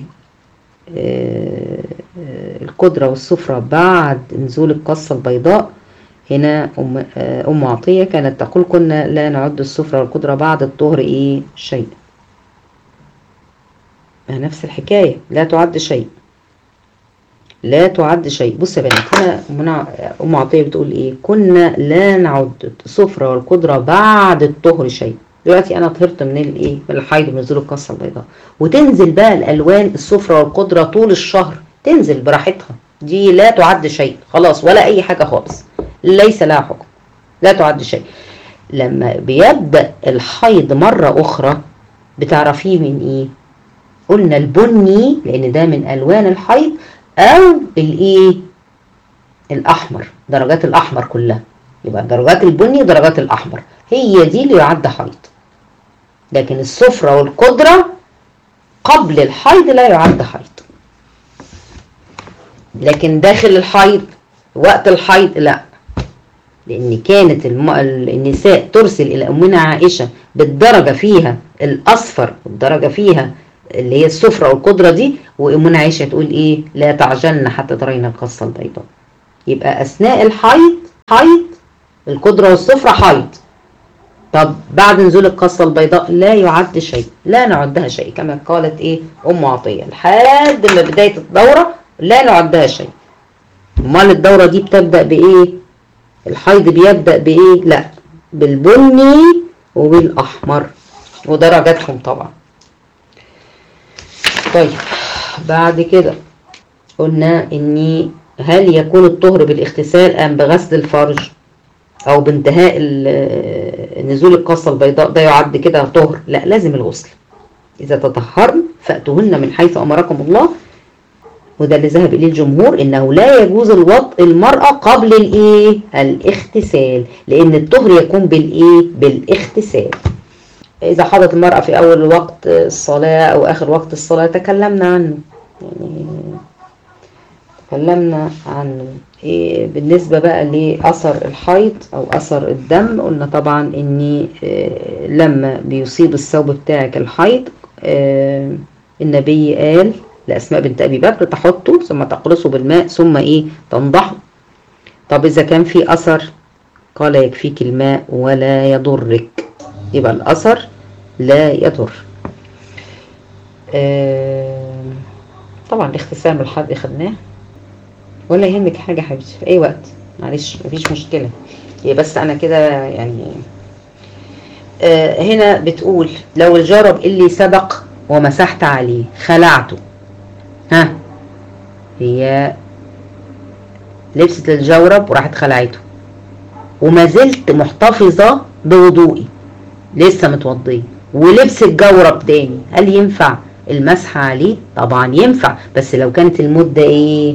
القدرة والسفرة بعد نزول القصة البيضاء هنا أم, أم عطية كانت تقول كنا لا نعد السفرة والقدرة بعد الطهر إيه شيء نفس الحكاية لا تعد شيء لا تعد شيء بص يا بنات هنا منع ام عطيه بتقول ايه كنا لا نعد السفره والقدره بعد الطهر شيء دلوقتي انا طهرت من الايه من الحيض من نزول القصه البيضاء وتنزل بقى الالوان السفره والقدره طول الشهر تنزل براحتها دي لا تعد شيء خلاص ولا اي حاجه خالص ليس لها حكم لا تعد شيء لما بيبدا الحيض مره اخرى بتعرفيه من ايه قلنا البني لان ده من الوان الحيض او الايه الاحمر درجات الاحمر كلها يبقى درجات البني ودرجات الاحمر هي دي اللي يعد حيض لكن السفرة والقدرة قبل الحيض لا يعد حيض لكن داخل الحيض وقت الحيض لا لان كانت الم... النساء ترسل الى امنا عائشة بالدرجة فيها الاصفر والدرجة فيها اللي هي السفرة والقدرة دي وامنا عائشة تقول ايه لا تعجلن حتى ترين القصة البيضاء يبقى اثناء الحيض حيض القدرة والسفرة حيض طب بعد نزول القصة البيضاء لا يعد شيء لا نعدها شيء كما قالت ايه ام عطية لحد ما بداية الدورة لا نعدها شيء امال الدورة دي بتبدأ بايه الحيض بيبدأ بايه لا بالبني وبالاحمر ودرجاتهم طبعا طيب بعد كده قلنا اني هل يكون الطهر بالاغتسال ام بغسل الفرج او بانتهاء نزول القصة البيضاء ده يعد كده طهر لا لازم الغسل اذا تطهرن فاتوهن من حيث امركم الله وده اللي ذهب اليه الجمهور انه لا يجوز الوطء المرأة قبل الايه الاغتسال لان الطهر يكون بالايه بالاغتسال اذا حضت المرأة في اول وقت الصلاة او اخر وقت الصلاة تكلمنا عنه يعني تكلمنا عنه إيه بالنسبة بقى لأثر الحيض أو أثر الدم قلنا طبعا إن إيه لما بيصيب الثوب بتاعك الحيض إيه النبي قال لأسماء بنت أبي بكر تحطه ثم تقلصه بالماء ثم إيه تنضحه طب إذا كان في أثر قال يكفيك الماء ولا يضرك يبقى الأثر لا يضر طبعا الاغتسال بالحد خدناه ولا يهمك حاجة حبيبتي في أي وقت معلش مفيش مشكلة هي بس أنا كده يعني آه هنا بتقول لو الجرب اللي سبق ومسحت عليه خلعته ها هي لبست الجورب وراحت خلعته وما زلت محتفظة بوضوئي لسه متوضية ولبس الجورب تاني هل ينفع المسح عليه طبعا ينفع بس لو كانت المدة ايه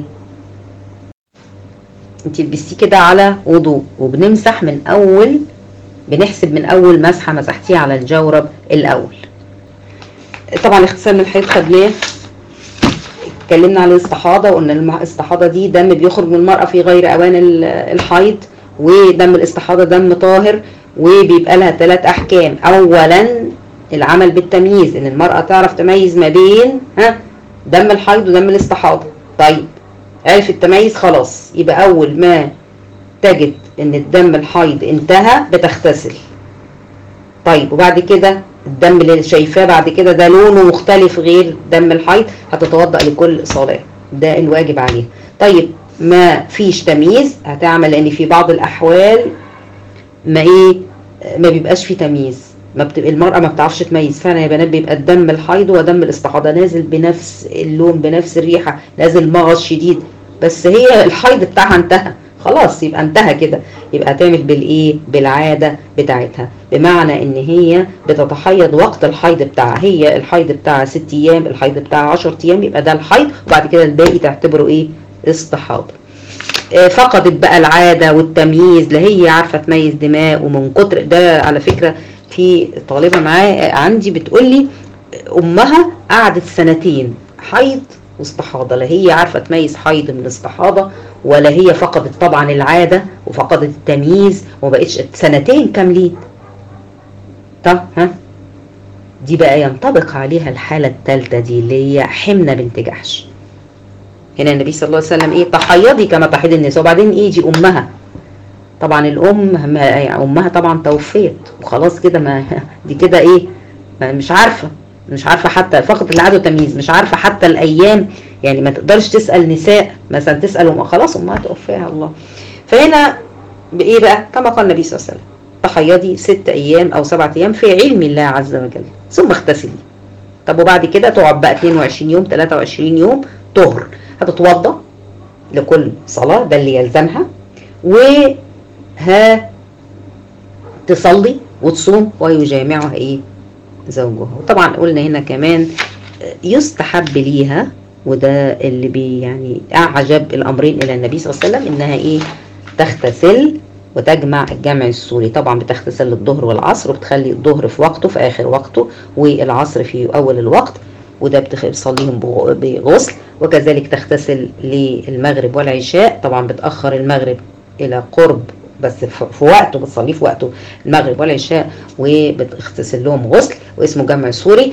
انت تلبسيه كده على وضوء وبنمسح من اول بنحسب من اول مسحه مسحتيه على الجورب الاول طبعا الاغتسال من الحيض خدناه اتكلمنا عن الاستحاضه وقلنا الاستحاضه دي دم بيخرج من المراه في غير اوان الحيض ودم الاستحاضه دم طاهر وبيبقى لها ثلاث احكام اولا العمل بالتمييز ان المراه تعرف تميز ما بين ها دم الحيض ودم الاستحاضه طيب عرفت التميز خلاص يبقى اول ما تجد ان الدم الحيض انتهى بتغتسل طيب وبعد كده الدم اللي شايفاه بعد كده ده لونه مختلف غير دم الحيض هتتوضأ لكل صلاة ده الواجب عليها طيب ما فيش تمييز هتعمل لان في بعض الاحوال ما ايه ما بيبقاش في تمييز ما بتبقى المرأة ما بتعرفش تميز فعلا يا بنات بيبقى الدم الحيض ودم الاستحاضة نازل بنفس اللون بنفس الريحة نازل مغص شديد بس هي الحيض بتاعها انتهى خلاص يبقى انتهى كده يبقى هتعمل بالايه بالعاده بتاعتها بمعنى ان هي بتتحيض وقت الحيض بتاعها هي الحيض بتاعها ست ايام الحيض بتاعها 10 ايام يبقى ده الحيض وبعد كده الباقي تعتبره ايه استحاضه آه فقدت بقى العاده والتمييز لا هي عارفه تميز دماء ومن كتر ده على فكره في طالبه معايا عندي بتقول لي امها قعدت سنتين حيض واستحاضة لا هي عارفة تميز حيض من استحاضة ولا هي فقدت طبعا العادة وفقدت التمييز ومبقتش سنتين كاملين طب ها دي بقى ينطبق عليها الحالة الثالثة دي اللي هي حمنة بنت جحش هنا النبي صلى الله عليه وسلم ايه تحيضي كما تحيض النساء وبعدين ايه دي امها طبعا الام ما يعني امها طبعا توفيت وخلاص كده ما دي كده ايه ما مش عارفه مش عارفه حتى فقط العاده والتمييز مش عارفه حتى الايام يعني ما تقدرش تسال نساء مثلا تسال أم خلاص امها توفاها الله فهنا بايه بقى كما قال النبي صلى الله عليه وسلم تحيضي ست ايام او سبعة ايام في علم الله عز وجل ثم اغتسلي طب وبعد كده تقعد بقى 22 يوم 23 يوم طهر هتتوضا لكل صلاه ده اللي يلزمها وها تصلي وتصوم ويجامعها ايه زوجها وطبعا قلنا هنا كمان يستحب ليها وده اللي بي يعني اعجب الامرين الى النبي صلى الله عليه وسلم انها ايه تغتسل وتجمع الجمع السوري طبعا بتغتسل الظهر والعصر وبتخلي الظهر في وقته في اخر وقته والعصر في اول الوقت وده بتصليهم بغسل وكذلك تغتسل للمغرب والعشاء طبعا بتأخر المغرب الى قرب بس في وقته بتصليه في وقته المغرب والعشاء وبتغتسل لهم غسل واسمه جمع سوري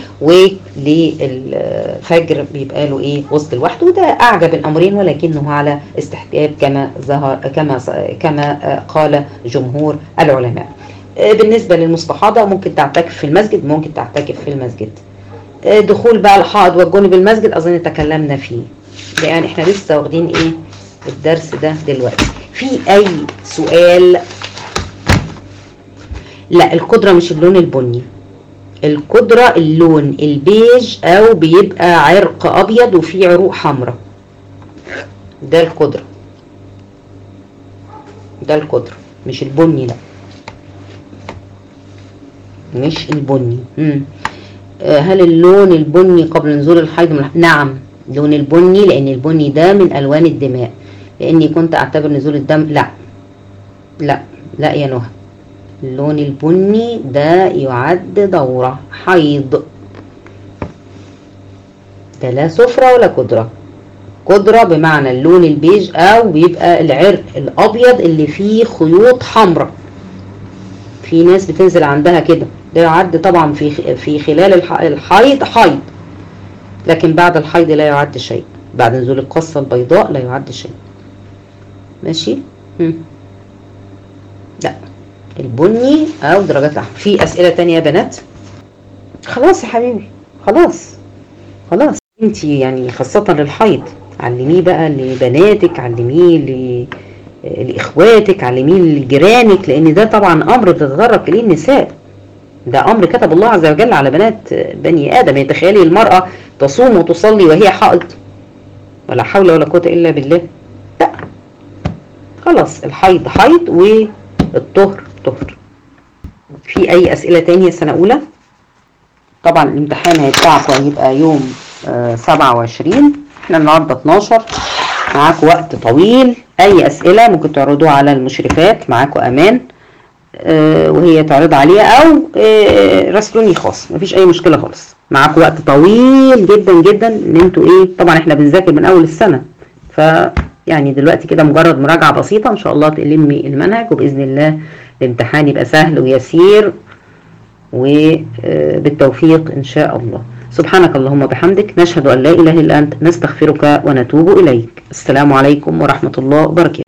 وللفجر بيبقى له ايه غسل لوحده وده اعجب الامرين ولكنه على استحباب كما ظهر كما كما قال جمهور العلماء بالنسبه للمستحاضه ممكن تعتكف في المسجد ممكن تعتكف في المسجد دخول بقى الحائض والجنب المسجد اظن تكلمنا فيه يعني احنا لسه واخدين ايه الدرس ده دلوقتي في اي سؤال لا القدرة مش اللون البني القدرة اللون البيج او بيبقى عرق ابيض وفيه عروق حمراء ده القدرة ده القدرة مش البني لا مش البني مم. هل اللون البني قبل نزول الحيض من نعم لون البني لان البني ده من الوان الدماء لاني كنت اعتبر نزول الدم لا لا لا يا نهى اللون البني ده يعد دورة حيض ده لا سفرة ولا قدرة قدرة بمعنى اللون البيج او بيبقى العرق الابيض اللي فيه خيوط حمراء في ناس بتنزل عندها كده ده يعد طبعا في في خلال الحيض حيض لكن بعد الحيض لا يعد شيء بعد نزول القصة البيضاء لا يعد شيء ماشي هم. لا البني او درجات احمر في اسئله تانية يا بنات خلاص يا حبيبي خلاص خلاص انت يعني خاصه للحيض علميه بقى لبناتك علميه ل... لاخواتك علميه لجيرانك لان ده طبعا امر بتتطرق اليه النساء ده امر كتب الله عز وجل على بنات بني ادم يعني تخيلي المراه تصوم وتصلي وهي حائض ولا حول ولا قوه الا بالله لا خلاص الحيض حيض والطهر طهر في اي اسئله تانية سنه اولى طبعا الامتحان هيتبعكم هيبقى يوم آه 27 احنا النهارده 12 معاكم وقت طويل اي اسئله ممكن تعرضوها على المشرفات معاكم امان آه وهي تعرض عليها او آه راسلوني خاص مفيش اي مشكله خالص معاكم وقت طويل جدا جدا ان انتوا ايه طبعا احنا بنذاكر من اول السنه ف يعني دلوقتي كده مجرد مراجعة بسيطة ان شاء الله تلمي المنهج وبإذن الله الامتحان يبقى سهل ويسير وبالتوفيق ان شاء الله سبحانك اللهم وبحمدك نشهد ان لا اله الا انت نستغفرك ونتوب اليك السلام عليكم ورحمة الله وبركاته